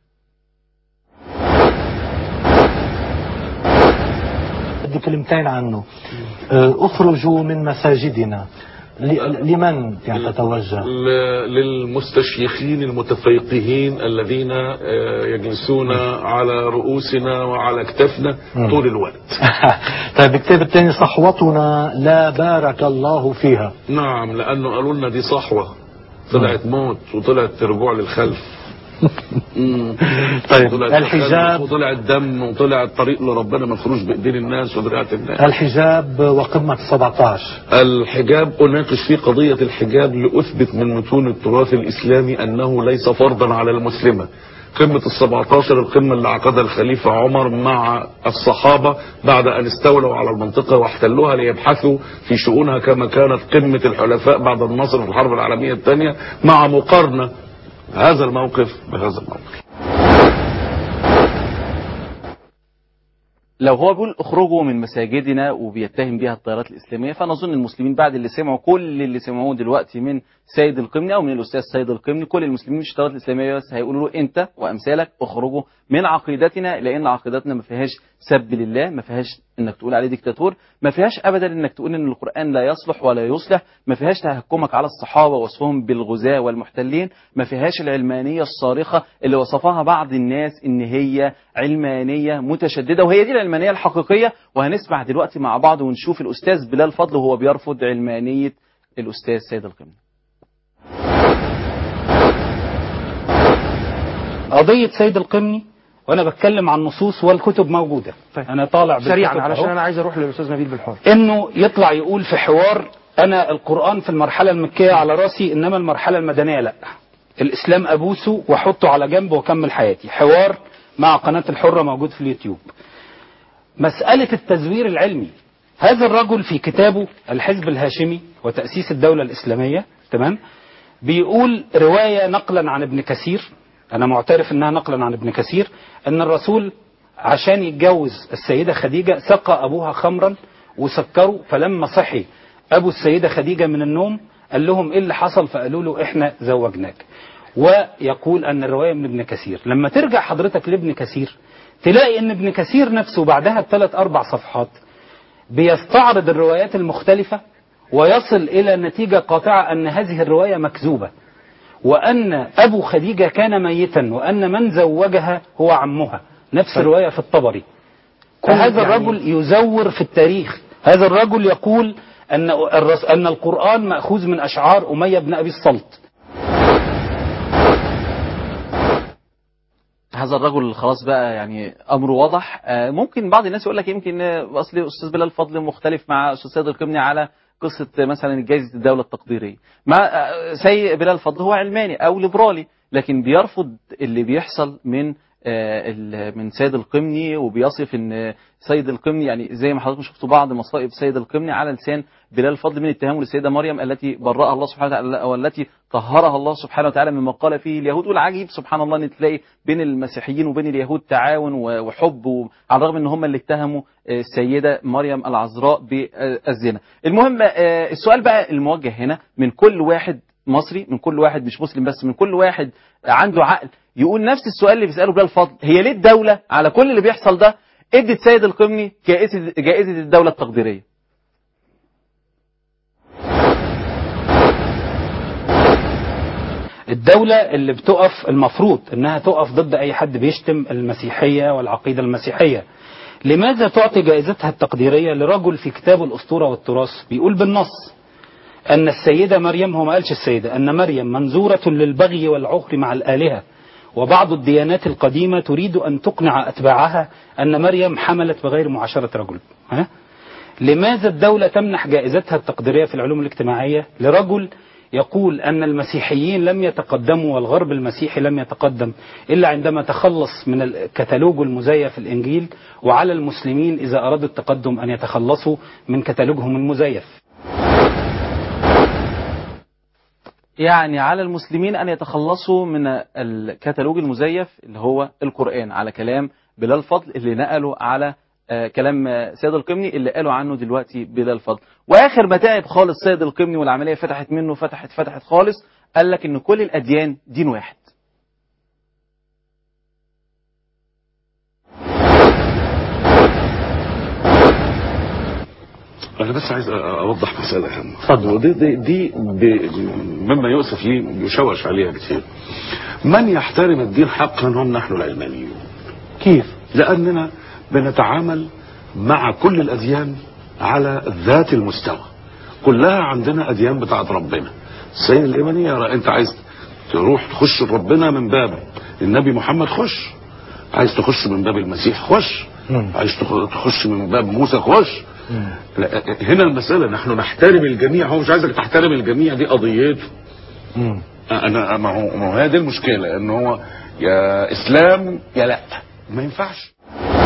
بدي كلمتين عنه آه، اخرجوا من مساجدنا ل- لمن يعني تتوجه ل- للمستشيخين المتفيقهين الذين آه، يجلسون على رؤوسنا وعلى اكتافنا مم. طول الوقت طيب الكتاب الثاني صحوتنا لا بارك الله فيها نعم لانه قالوا لنا دي صحوه طلعت موت وطلعت رجوع للخلف مم. طيب طلعت الحجاب تخلف وطلعت دم وطلعت طريق لربنا مفروش بايدين الناس ودراعات الناس الحجاب وقمة 17 الحجاب أناقش في قضية الحجاب لأثبت من متون التراث الإسلامي أنه ليس فرضا على المسلمة قمة السبعتاشر القمة اللي عقدها الخليفة عمر مع الصحابة بعد أن استولوا على المنطقة واحتلوها ليبحثوا في شؤونها كما كانت قمة الحلفاء بعد النصر في الحرب العالمية الثانية مع مقارنة هذا الموقف بهذا الموقف لو هو بيقول اخرجوا من مساجدنا وبيتهم بها التيارات الإسلامية فنظن المسلمين بعد اللي سمعوا كل اللي سمعوه دلوقتي من سيد القمني أو من الأستاذ سيد القمني كل المسلمين مش التيارات الإسلامية بس هيقولوا له أنت وأمثالك اخرجوا من عقيدتنا لأن عقيدتنا ما فيهاش سب لله ما فيهاش انك تقول عليه ديكتاتور ما فيهاش ابدا انك تقول ان القران لا يصلح ولا يصلح ما فيهاش تهكمك على الصحابه ووصفهم بالغزاة والمحتلين ما فيهاش العلمانيه الصارخه اللي وصفها بعض الناس ان هي علمانيه متشدده وهي دي العلمانيه الحقيقيه وهنسمع دلوقتي مع بعض ونشوف الاستاذ بلال فضل وهو بيرفض علمانيه الاستاذ سيد القمني قضية سيد القمني وانا بتكلم عن نصوص والكتب موجودة طيب. انا طالع سريعا بالكتب علشان أهو. انا عايز اروح للاستاذ نبيل بالحر انه يطلع يقول في حوار انا القرآن في المرحلة المكية على راسي انما المرحلة المدنية لا الاسلام ابوسه واحطه على جنب واكمل حياتي حوار مع قناة الحرة موجود في اليوتيوب مسألة التزوير العلمي هذا الرجل في كتابه الحزب الهاشمي وتأسيس الدولة الإسلامية تمام بيقول رواية نقلا عن ابن كثير أنا معترف إنها نقلا عن ابن كثير أن الرسول عشان يتجوز السيدة خديجة سقى أبوها خمرا وسكره فلما صحي أبو السيدة خديجة من النوم قال لهم إيه اللي حصل فقالوا له إحنا زوجناك ويقول أن الرواية من ابن كثير لما ترجع حضرتك لابن كثير تلاقي أن ابن كثير نفسه بعدها بثلاث أربع صفحات بيستعرض الروايات المختلفة ويصل إلى نتيجة قاطعة أن هذه الرواية مكذوبة وأن أبو خديجة كان ميتا وأن من زوجها هو عمها نفس الرواية في الطبري فهذا يعني- الرجل يزور في التاريخ هذا الرجل يقول أن الرس- أن القرآن مأخوذ من أشعار أمية بن أبي الصلت هذا الرجل خلاص بقى يعني امره واضح آه، ممكن بعض الناس يقول لك يمكن آه، اصل استاذ بلال فضل مختلف مع استاذ سيد القمني على قصه آه، مثلا جائزه الدوله التقديريه مع آه، سي بلال فضل هو علماني او ليبرالي لكن بيرفض اللي بيحصل من آه، ال- من سيد القمني وبيصف ان سيد القمني يعني زي ما حضراتكم شفتوا بعض مصائب سيد القمني على لسان بلال فضل من اتهامه للسيده مريم التي برأها الله سبحانه وتعالى والتي طهرها الله سبحانه وتعالى مما قال فيه اليهود والعجيب سبحان الله ان تلاقي بين المسيحيين وبين اليهود تعاون و- وحب و- على الرغم ان هم اللي اتهموا آه، السيده مريم العذراء بالزنا. المهم آه، السؤال بقى الموجه هنا من كل واحد مصري من كل واحد مش مسلم بس من كل واحد عنده عقل يقول نفس السؤال اللي بيساله بلال فضل هي ليه الدوله على كل اللي بيحصل ده ادت سيد القمني جائزه جائزه الدوله التقديريه الدولة اللي بتقف المفروض انها تقف ضد اي حد بيشتم المسيحية والعقيدة المسيحية لماذا تعطي جائزتها التقديرية لرجل في كتاب الأسطورة والتراث بيقول بالنص أن السيدة مريم هو ما قالش السيدة أن مريم منزورة للبغي والعهر مع الآلهة وبعض الديانات القديمة تريد أن تقنع أتباعها أن مريم حملت بغير معاشرة رجل ها؟ لماذا الدولة تمنح جائزتها التقديرية في العلوم الاجتماعية لرجل يقول أن المسيحيين لم يتقدموا والغرب المسيحي لم يتقدم إلا عندما تخلص من الكتالوج المزيف الإنجيل وعلى المسلمين إذا أرادوا التقدم أن يتخلصوا من كتالوجهم المزيف يعني على المسلمين أن يتخلصوا من الكتالوج المزيف اللي هو القرآن على كلام بلال فضل اللي نقله على آه، كلام آه، سيد القمني اللي قالوا عنه دلوقتي بلال فضل واخر ما تعب خالص سيد القمني والعمليه فتحت منه فتحت فتحت خالص قال لك ان كل الاديان دين واحد انا بس عايز اوضح مساله هامه اتفضل. ودي دي, دي ب- مما يؤسف لي يشوش عليها كتير من يحترم الدين حقا هم نحن العلمانيون كيف لاننا بنتعامل مع كل الاديان على ذات المستوى كلها عندنا اديان بتاعت ربنا السيد الايمانيه يرى انت عايز تروح تخش ربنا من باب النبي محمد خش عايز تخش من باب المسيح خش مم. عايز تخ- تخش من باب موسى خش لا، هنا المسألة نحن نحترم الجميع هو مش عايزك تحترم الجميع دي قضيته مم. انا ما هو ما هو هي دي المشكلة ان هو يا اسلام يا لا ما ينفعش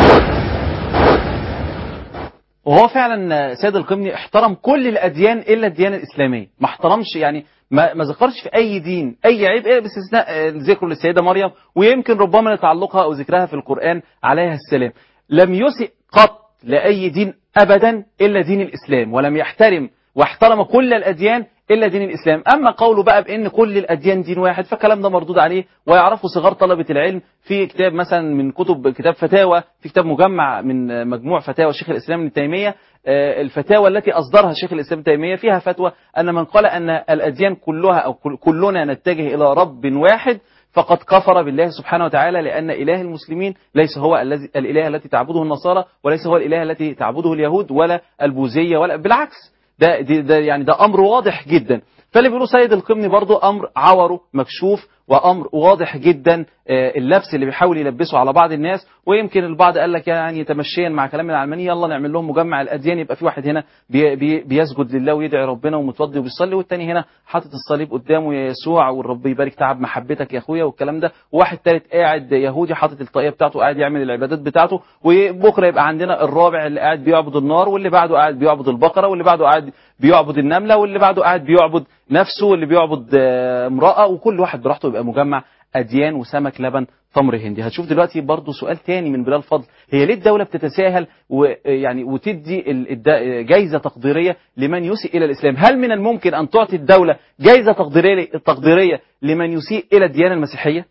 وهو فعلا سيد القمني احترم كل الاديان الا الديانه الاسلاميه ما احترمش يعني ما ما ذكرش في اي دين اي عيب الا باستثناء آه، ذكره للسيده مريم ويمكن ربما لتعلقها او ذكرها في القران عليها السلام لم يسئ قط لاي دين ابدا الا دين الاسلام ولم يحترم واحترم كل الاديان الا دين الاسلام اما قوله بقى بان كل الاديان دين واحد فالكلام ده مردود عليه ويعرفه صغار طلبه العلم في كتاب مثلا من كتب كتاب فتاوى في كتاب مجمع من مجموع فتاوى شيخ الاسلام ابن تيميه آه، الفتاوى التي اصدرها شيخ الاسلام ابن تيميه فيها فتوى ان من قال ان الاديان كلها او كل- كلنا نتجه الى رب واحد فقد كفر بالله سبحانه وتعالى لأن إله المسلمين ليس هو الذي الإله التي تعبده النصارى وليس هو الإله التي تعبده اليهود ولا البوذية ولا بالعكس ده, ده, ده يعني ده أمر واضح جدا فاللي بيقولوا سيد القمني برضو أمر عوره مكشوف وأمر واضح جدا آه، اللبس اللي بيحاول يلبسه على بعض الناس ويمكن البعض قال لك يعني تمشيا مع كلام العلمانية يلا نعمل لهم مجمع الأديان يبقى في واحد هنا بي بي بيسجد لله ويدعي ربنا ومتوضي وبيصلي والتاني هنا حاطط الصليب قدامه يا يسوع والرب يبارك تعب محبتك يا اخويا والكلام ده وواحد تالت قاعد يهودي حاطط الطاقية بتاعته قاعد يعمل العبادات بتاعته وبكره يبقى عندنا الرابع اللي قاعد بيعبد النار واللي بعده قاعد بيعبد البقرة واللي بعده قاعد بيعبد النملة واللي بعده قاعد بيعبد نفسه اللي بيعبد آه، امراه وكل واحد براحته يبقى مجمع اديان وسمك لبن تمر هندي هتشوف دلوقتي برضو سؤال تاني من بلال فضل هي ليه الدوله بتتساهل ويعني وتدي ال- الد- جايزه تقديريه لمن يسيء الى الاسلام هل من الممكن ان تعطي الدوله جايزه تقديريه تقديريه لمن يسيء الى الديانه المسيحيه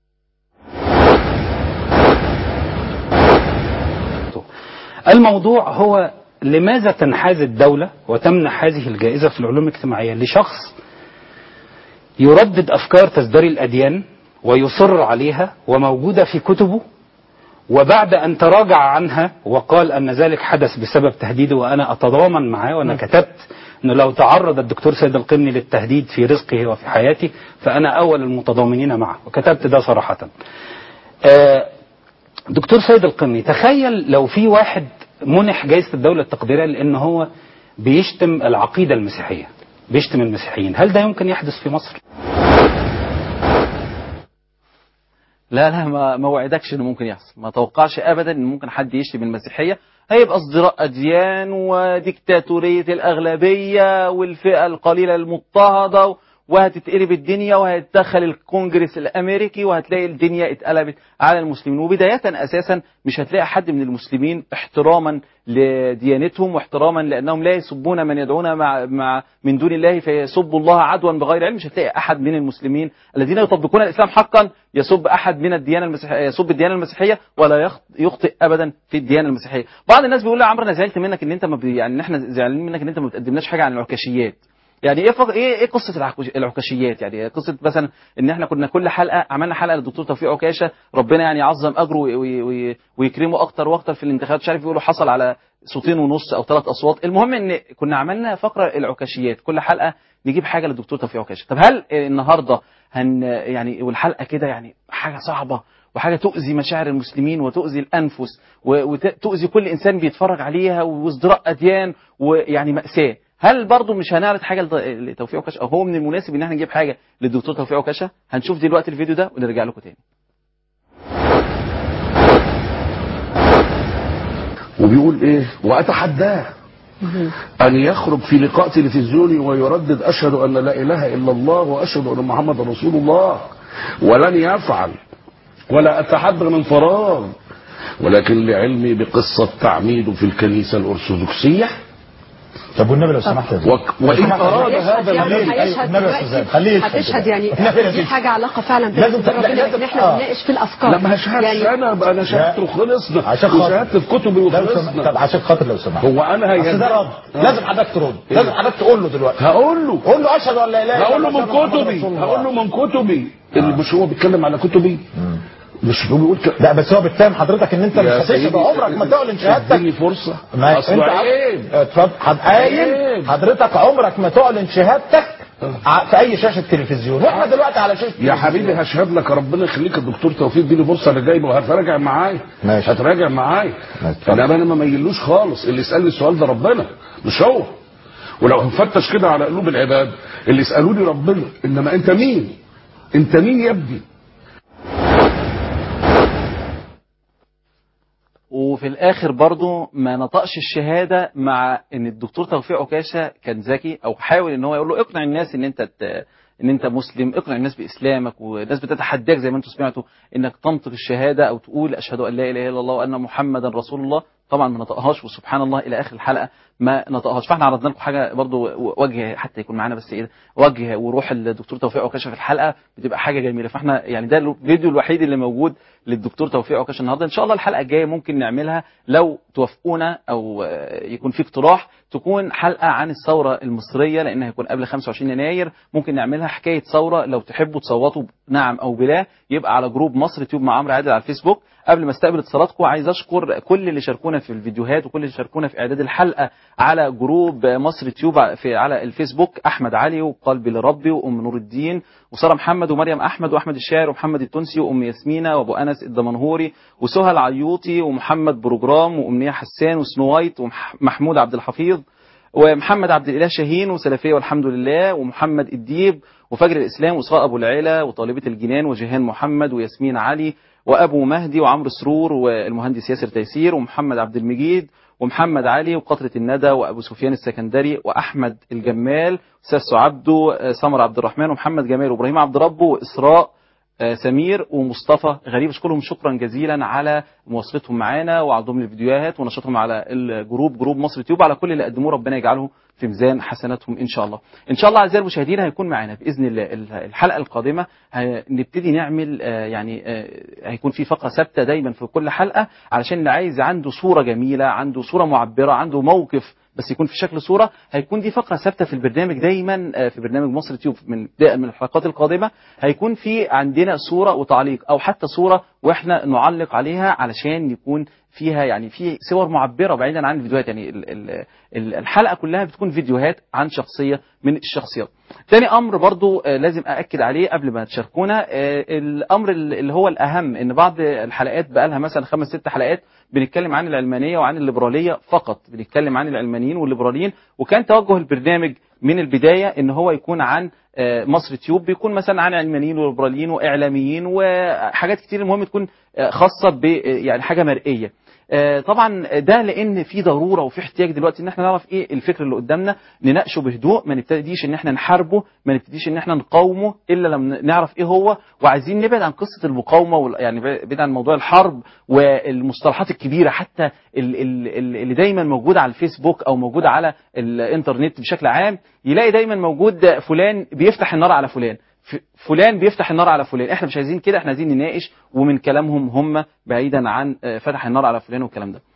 الموضوع هو لماذا تنحاز الدولة وتمنح هذه الجائزة في العلوم الاجتماعية لشخص يردد أفكار تزدري الأديان ويصر عليها وموجودة في كتبه وبعد أن تراجع عنها وقال أن ذلك حدث بسبب تهديده وأنا أتضامن معاه وأنا كتبت أنه لو تعرض الدكتور سيد القمني للتهديد في رزقه وفي حياته فأنا أول المتضامنين معه وكتبت ده صراحة آه، دكتور سيد القمني تخيل لو في واحد منح جائزة الدولة التقديرية لأن هو بيشتم العقيدة المسيحية بيشتم المسيحيين هل ده يمكن يحدث في مصر؟ لا لا ما ما وعدكش انه ممكن يحصل ما توقعش ابدا ان ممكن حد يشتم المسيحيه هيبقى ازدراء اديان وديكتاتوريه الاغلبيه والفئه القليله المضطهده وهتتقلب الدنيا وهيتدخل الكونجرس الامريكي وهتلاقي الدنيا اتقلبت على المسلمين وبدايه اساسا مش هتلاقي حد من المسلمين احتراما لديانتهم واحتراما لانهم لا يسبون من يدعون مع, مع من دون الله فيسبوا الله عدوا بغير علم مش هتلاقي احد من المسلمين الذين يطبقون الاسلام حقا يسب احد من الديانه المسيحيه يسب الديانه المسيحيه ولا يخ- يخطئ ابدا في الديانه المسيحيه بعض الناس بيقول لي يا عمرو انا زعلت منك ان انت ما بي- يعني ان احنا زعلانين منك ان انت ما بتقدمناش حاجه عن العكاشيات يعني ايه فق... ايه ايه قصه العكوش- العكاشيات يعني قصه مثلا ان احنا كنا كل حلقه عملنا حلقه للدكتور توفيق عكاشه ربنا يعني يعظم اجره وي... وي... وي... ويكرمه اكتر واكتر في الانتخابات مش عارف يقولوا حصل على صوتين ونص او ثلاث اصوات المهم ان كنا عملنا فقره العكاشيات كل حلقه نجيب حاجه للدكتور توفيق عكاشه طب هل النهارده هن يعني والحلقه كده يعني حاجه صعبه وحاجه تؤذي مشاعر المسلمين وتؤذي الانفس وتؤذي كل انسان بيتفرج عليها وازدراء اديان ويعني ماساه هل برضه مش هنعرض حاجه لت- لتوفيق عكاشه او هو من المناسب ان احنا نجيب حاجه للدكتور توفيق عكاشه هنشوف دلوقتي الفيديو ده ونرجع لكم تاني وبيقول ايه واتحداه ان يخرج في لقاء تلفزيوني ويردد اشهد ان لا اله الا الله واشهد ان محمد رسول الله ولن يفعل ولا اتحدى من فراغ ولكن لعلمي بقصه تعميده في الكنيسه الارثوذكسيه طب والنبي لو سمحت يا زلمة. وك- وان اراد هذا يعني المريض أيوة، النبي يا أستاذ زاهد، خليه يشهد هتشهد كده. يعني النبي يا دي زيد. حاجه علاقه فعلا لازم بالدكتور لا- ربنا لازم- ان احنا آه. بنناقش في الافكار لا ما شهادتش يعني انا بقى انا شهادتي وخلصنا عشان خاطر. وشهادتي في كتبي لو سم... وخلصنا طب عشان خاطر لو سمحت هو انا اصل هي ده رد لازم حضرتك ترد لازم حضرتك تقول له دلوقتي هقول له قول له اشهد ان لا اله الا هقول له الله من وأن محمد كتبي رسول الله. هقول له من كتبي اللي مش هو بيتكلم على كتبي مش هو بيقول كده لا بس هو بيتهم حضرتك ان انت مش يا هتشهد سيدي، عمرك ما تعلن شهادتك اديني فرصه ما اصل انت عيب اتفضل حد- قايل عيب. حضرتك عمرك ما تعلن شهادتك ع- في اي شاشه تلفزيون واحنا دلوقتي على شاشه يا تلفزيون. حبيبي هشهد لك ربنا يخليك الدكتور توفيق اديني فرصه انا جايبه وهتراجع معايا ماشي. هتراجع معايا ماشي، اتفضل. انا انا ما ميلوش خالص اللي يسالني السؤال ده ربنا مش هو ولو هنفتش كده على قلوب العباد اللي يسالوني ربنا انما انت مين انت مين يا ابني وفي الاخر برضه ما نطقش الشهاده مع ان الدكتور توفيق عكاشه كان ذكي او حاول ان هو يقول له اقنع الناس ان انت ت... ان انت مسلم اقنع الناس باسلامك والناس بتتحداك زي ما انتم سمعتوا انك تنطق الشهاده او تقول اشهد ان لا اله الا الله وان محمدا رسول الله طبعا ما نطقهاش وسبحان الله الى اخر الحلقه ما نطقهاش فاحنا عرضنا لكم حاجه برضو وجه حتى يكون معانا بس ايه وجه وروح الدكتور توفيق عكاشه في الحلقه بتبقى حاجه جميله فاحنا يعني ده الفيديو الوحيد اللي موجود للدكتور توفيق عكاشه النهارده ان شاء الله الحلقه الجايه ممكن نعملها لو توافقونا او آه، يكون في اقتراح تكون حلقه عن الثوره المصريه لان هيكون قبل 25 يناير ممكن نعملها حكايه ثوره لو تحبوا تصوتوا نعم او بلا يبقى على جروب مصر تيوب مع عمرو عادل على الفيسبوك قبل ما استقبل اتصالاتكم عايز اشكر كل اللي شاركونا في الفيديوهات وكل اللي شاركونا في اعداد الحلقه على جروب مصر تيوب في على الفيسبوك احمد علي وقلبي لربي وام نور الدين وساره محمد ومريم احمد واحمد الشاعر ومحمد التونسي وام ياسمينه وابو انس الدمنهوري وسهى العيوطي ومحمد بروجرام وامنيه حسان وسنو وايت ومحمود عبد الحفيظ ومحمد عبد الاله شاهين وسلفيه والحمد لله ومحمد الديب وفجر الاسلام واسراء ابو العلا وطالبه الجنان وجيهان محمد وياسمين علي وابو مهدي وعمرو سرور والمهندس ياسر تيسير ومحمد عبد المجيد ومحمد علي وقطرة الندى وأبو سفيان السكندري وأحمد الجمال ساسو عبده آه، سمر عبد الرحمن ومحمد جمال وإبراهيم عبد ربه وإسراء آه، سمير ومصطفى غريب اشكرهم شكرا جزيلا على مواصلتهم معانا وعرضهم للفيديوهات ونشاطهم على الجروب جروب مصر تيوب على كل اللي قدموه ربنا يجعله في ميزان حسناتهم ان شاء الله. ان شاء الله اعزائي المشاهدين هيكون معانا باذن الله ال- الحلقه القادمه هنبتدي نعمل آه، يعني آه، هيكون في فقره ثابته دايما في كل حلقه علشان اللي عايز عنده صوره جميله، عنده صوره معبره، عنده موقف بس يكون في شكل صوره هيكون دي فقره ثابته في البرنامج دايما آه، في برنامج مصر تيوب من ابتداء من الحلقات القادمه هيكون في عندنا صوره وتعليق او حتى صوره واحنا نعلق عليها علشان يكون فيها يعني في صور معبره بعيدا عن الفيديوهات يعني ال- ال- ال- الحلقه كلها بتكون فيديوهات عن شخصيه من الشخصيات. تاني امر برضو آه، لازم ااكد عليه قبل ما تشاركونا آه، الامر اللي هو الاهم ان بعض الحلقات بقى لها مثلا خمس ست حلقات بنتكلم عن العلمانيه وعن الليبراليه فقط بنتكلم عن العلمانيين والليبراليين وكان توجه البرنامج من البدايه ان هو يكون عن آه، مصر تيوب بيكون مثلا عن علمانيين وليبراليين واعلاميين وحاجات كتير المهم تكون آه، خاصه ب آه، يعني حاجه مرئيه آه، طبعا ده لان في ضروره وفي احتياج دلوقتي ان احنا نعرف ايه الفكر اللي قدامنا نناقشه بهدوء ما نبتديش ان احنا نحاربه ما نبتديش ان احنا نقاومه الا لما نعرف ايه هو وعايزين نبعد عن قصه المقاومه وال- يعني بعيد عن موضوع الحرب والمصطلحات الكبيره حتى ال- ال- ال- اللي دايما موجوده على الفيسبوك او موجوده على الانترنت بشكل عام يلاقي دايما موجود فلان بيفتح النار على فلان ف- فلان بيفتح النار على فلان احنا مش عايزين كده احنا عايزين نناقش ومن كلامهم هم بعيدا عن آه، فتح النار على فلان والكلام ده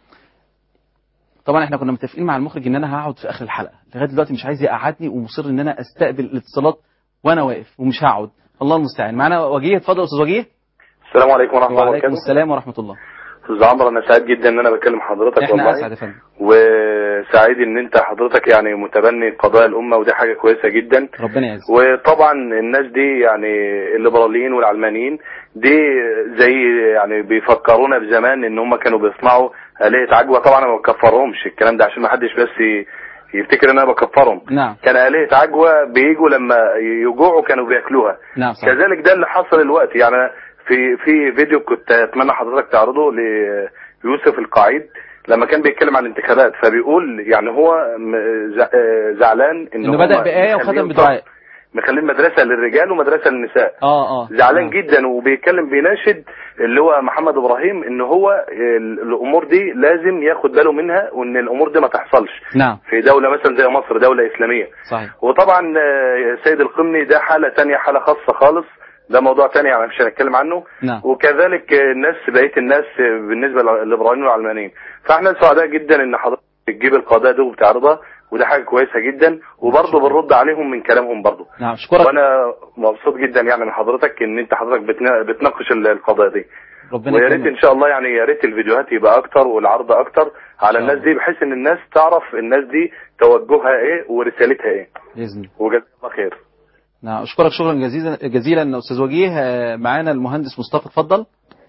طبعا احنا كنا متفقين مع المخرج ان انا هقعد في اخر الحلقه لغايه دلوقتي مش عايز يقعدني ومصر ان انا استقبل الاتصالات وانا واقف ومش هقعد الله المستعان معانا وجيه اتفضل يا استاذ وجيه السلام عليكم ورحمه الله وعليكم وبركاته السلام ورحمه الله استاذ عمرو انا سعيد جدا ان انا بكلم حضرتك احنا والله اسعد يا فندم وسعيد ان انت حضرتك يعني متبني قضايا الامه ودي حاجه كويسه جدا ربنا يعزك وطبعا الناس دي يعني الليبراليين والعلمانيين دي زي يعني بيفكرونا بزمان ان هم كانوا بيصنعوا آلية عجوة طبعا انا ما بكفرهمش الكلام ده عشان ما حدش بس ي- يفتكر ان انا بكفرهم نعم كان آلية عجوة بيجوا لما يجوعوا كانوا بياكلوها نعم صحيح كذلك ده اللي حصل الوقت يعني أنا في في فيديو كنت اتمنى حضرتك تعرضه ليوسف القعيد لما كان بيتكلم عن الانتخابات فبيقول يعني هو م- زع- آه زعلان ان انه هم بدا بايه وختم مخلين بدعاء مخلين مدرسه للرجال ومدرسه للنساء اه اه زعلان نعم. جدا وبيتكلم بيناشد اللي هو محمد ابراهيم ان هو ال- الامور دي لازم ياخد باله منها وان الامور دي ما تحصلش نعم في دوله مثلا زي مصر دوله اسلاميه صحيح وطبعا آه، سيد القمني ده حالة تانية حالة خاصة خالص ده موضوع تاني يعني مش هنتكلم عنه نعم وكذلك آه، الناس بقية الناس آه، بالنسبة للإبراهيميين والعلمانيين فاحنا سعداء جدا ان حضرتك بتجيب القضايا دي وبتعرضها وده حاجة كويسة جدا وبرضه بنرد عليهم من كلامهم برضه نعم اشكرك وانا مبسوط جدا يعني من حضرتك ان انت حضرتك بتنا- بتناقش ال- القضايا دي ربنا ويا ريت يكرمك ان شاء الله يعني يا ريت الفيديوهات يبقى اكتر والعرض اكتر على إن شاء الناس دي بحيث ان الناس تعرف الناس دي توجهها ايه ورسالتها ايه باذن الله وجزاك الله خير نعم اشكرك شكرا جزيلا جزيلا استاذ وجيه آه، معانا المهندس مصطفى اتفضل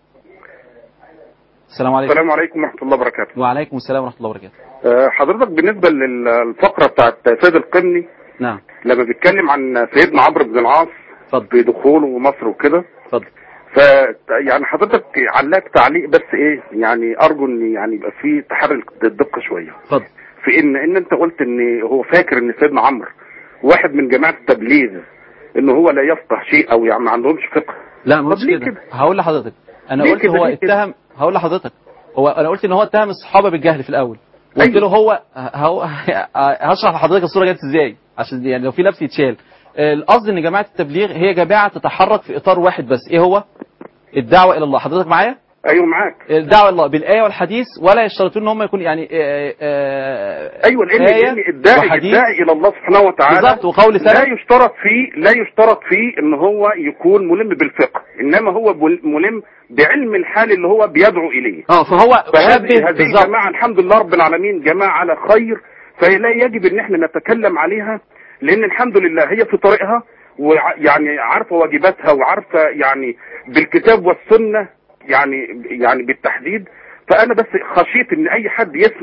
السلام عليكم السلام عليكم ورحمة الله وبركاته. وعليكم السلام ورحمه الله وبركاته أه، حضرتك بالنسبة للفقرة بتاعت سيد القمني نعم لما بيتكلم عن سيدنا عمرو بن العاص اتفضل بدخوله مصر وكده اتفضل ف يعني حضرتك علقت تعليق بس ايه يعني ارجو ان يعني يبقى في تحرك الدقة شوية اتفضل في ان ان انت قلت ان هو فاكر ان سيدنا عمرو واحد من جماعة التبليغ ان هو لا يفقه شيء او يعني ما عندهمش فقه لا ما طب قلتش ليه كده كده؟ هقول لحضرتك انا ليه قلت كده؟ هو ليه كده؟ اتهم هقول لحضرتك هو انا قلت ان هو اتهم الصحابه بالجهل في الاول قلت أيوة. له هو هو هشرح لحضرتك الصوره جت ازاي عشان يعني لو في لبس يتشال آه، القصد ان جماعه التبليغ هي جماعه تتحرك في اطار واحد بس ايه هو الدعوه الى الله حضرتك معايا ايوه معاك الدعوه الى الله بالايه والحديث ولا يشترطون ان هم يكون يعني آه، آه، ايوه لان آية لأن الداعي وحديث. الداعي الى الله سبحانه وتعالى بالظبط وقول لا سلف يشترط فيه لا يشترط فيه ان هو يكون ملم بالفقه انما هو بل- ملم بعلم الحال اللي هو بيدعو اليه اه فهو فهذه شبه هذه بالظبط الجماعه الحمد لله رب العالمين جماعه على خير فلا يجب ان احنا نتكلم عليها لان الحمد لله هي في طريقها ويعني عارفه واجباتها وعارفه يعني بالكتاب والسنه يعني يعني بالتحديد فانا بس خشيت ان اي حد يسمع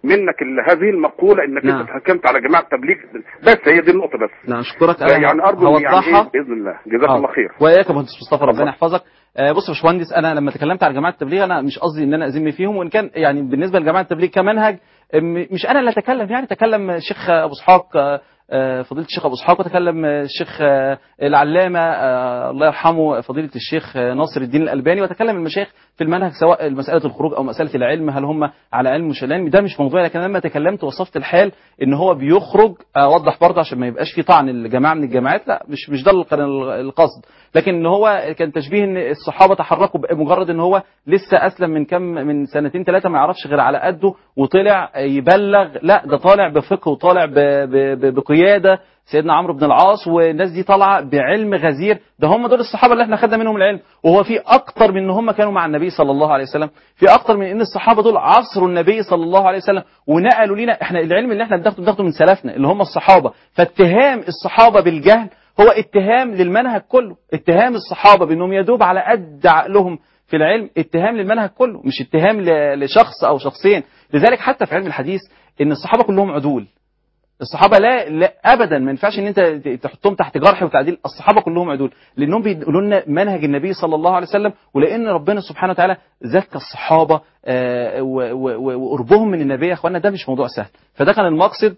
منك ال- هذه المقوله انك نعم. انت حكمت على جماعه التبليغ بس هي دي النقطه بس لا اشكرك انا يعني ارجو إن يعني هوضحها إيه باذن الله جزاك آه. الله خير واياك يا مهندس مصطفى ربنا يحفظك آه، بص يا باشمهندس انا لما تكلمت على جماعه التبليغ انا مش قصدي ان انا اذم فيهم وان كان يعني بالنسبه لجماعه التبليغ كمنهج م- مش انا اللي اتكلم يعني تكلم الشيخ ابو اسحاق آه، آه، فضيله الشيخ ابو اسحاق وتكلم الشيخ آه، العلامه آه، الله يرحمه فضيله الشيخ آه، ناصر الدين الالباني وتكلم المشايخ في المنهج سواء مساله الخروج او مساله العلم هل هم على علم مش علم ده مش موضوعي لكن لما تكلمت وصفت الحال ان هو بيخرج اوضح برضه عشان ما يبقاش في طعن الجماعه من الجماعات لا مش مش ده الق- القصد لكن ان هو كان تشبيه ان الصحابه تحركوا بمجرد ان هو لسه اسلم من كم من سنتين ثلاثه ما يعرفش غير على قده وطلع يبلغ لا ده طالع بفقه وطالع ب- ب- ب- بقياده سيدنا عمرو بن العاص والناس دي طالعه بعلم غزير ده هم دول الصحابه اللي احنا خدنا منهم العلم وهو في اكتر من ان هم كانوا مع النبي صلى الله عليه وسلم في اكتر من ان الصحابه دول عصروا النبي صلى الله عليه وسلم ونقلوا لنا احنا العلم اللي احنا بناخده بناخده من سلفنا اللي هم الصحابه فاتهام الصحابه بالجهل هو اتهام للمنهج كله اتهام الصحابه بانهم يدوب على قد عقلهم في العلم اتهام للمنهج كله مش اتهام ل- لشخص او شخصين لذلك حتى في علم الحديث ان الصحابه كلهم عدول الصحابه لا, لا ابدا ما ينفعش ان انت تحطهم تحت جرح وتعديل الصحابه كلهم عدول لانهم بيقولوا لنا منهج النبي صلى الله عليه وسلم ولان ربنا سبحانه وتعالى زكى الصحابه آه، و- و- و- وقربهم من النبي يا اخوانا ده مش موضوع سهل فده كان المقصد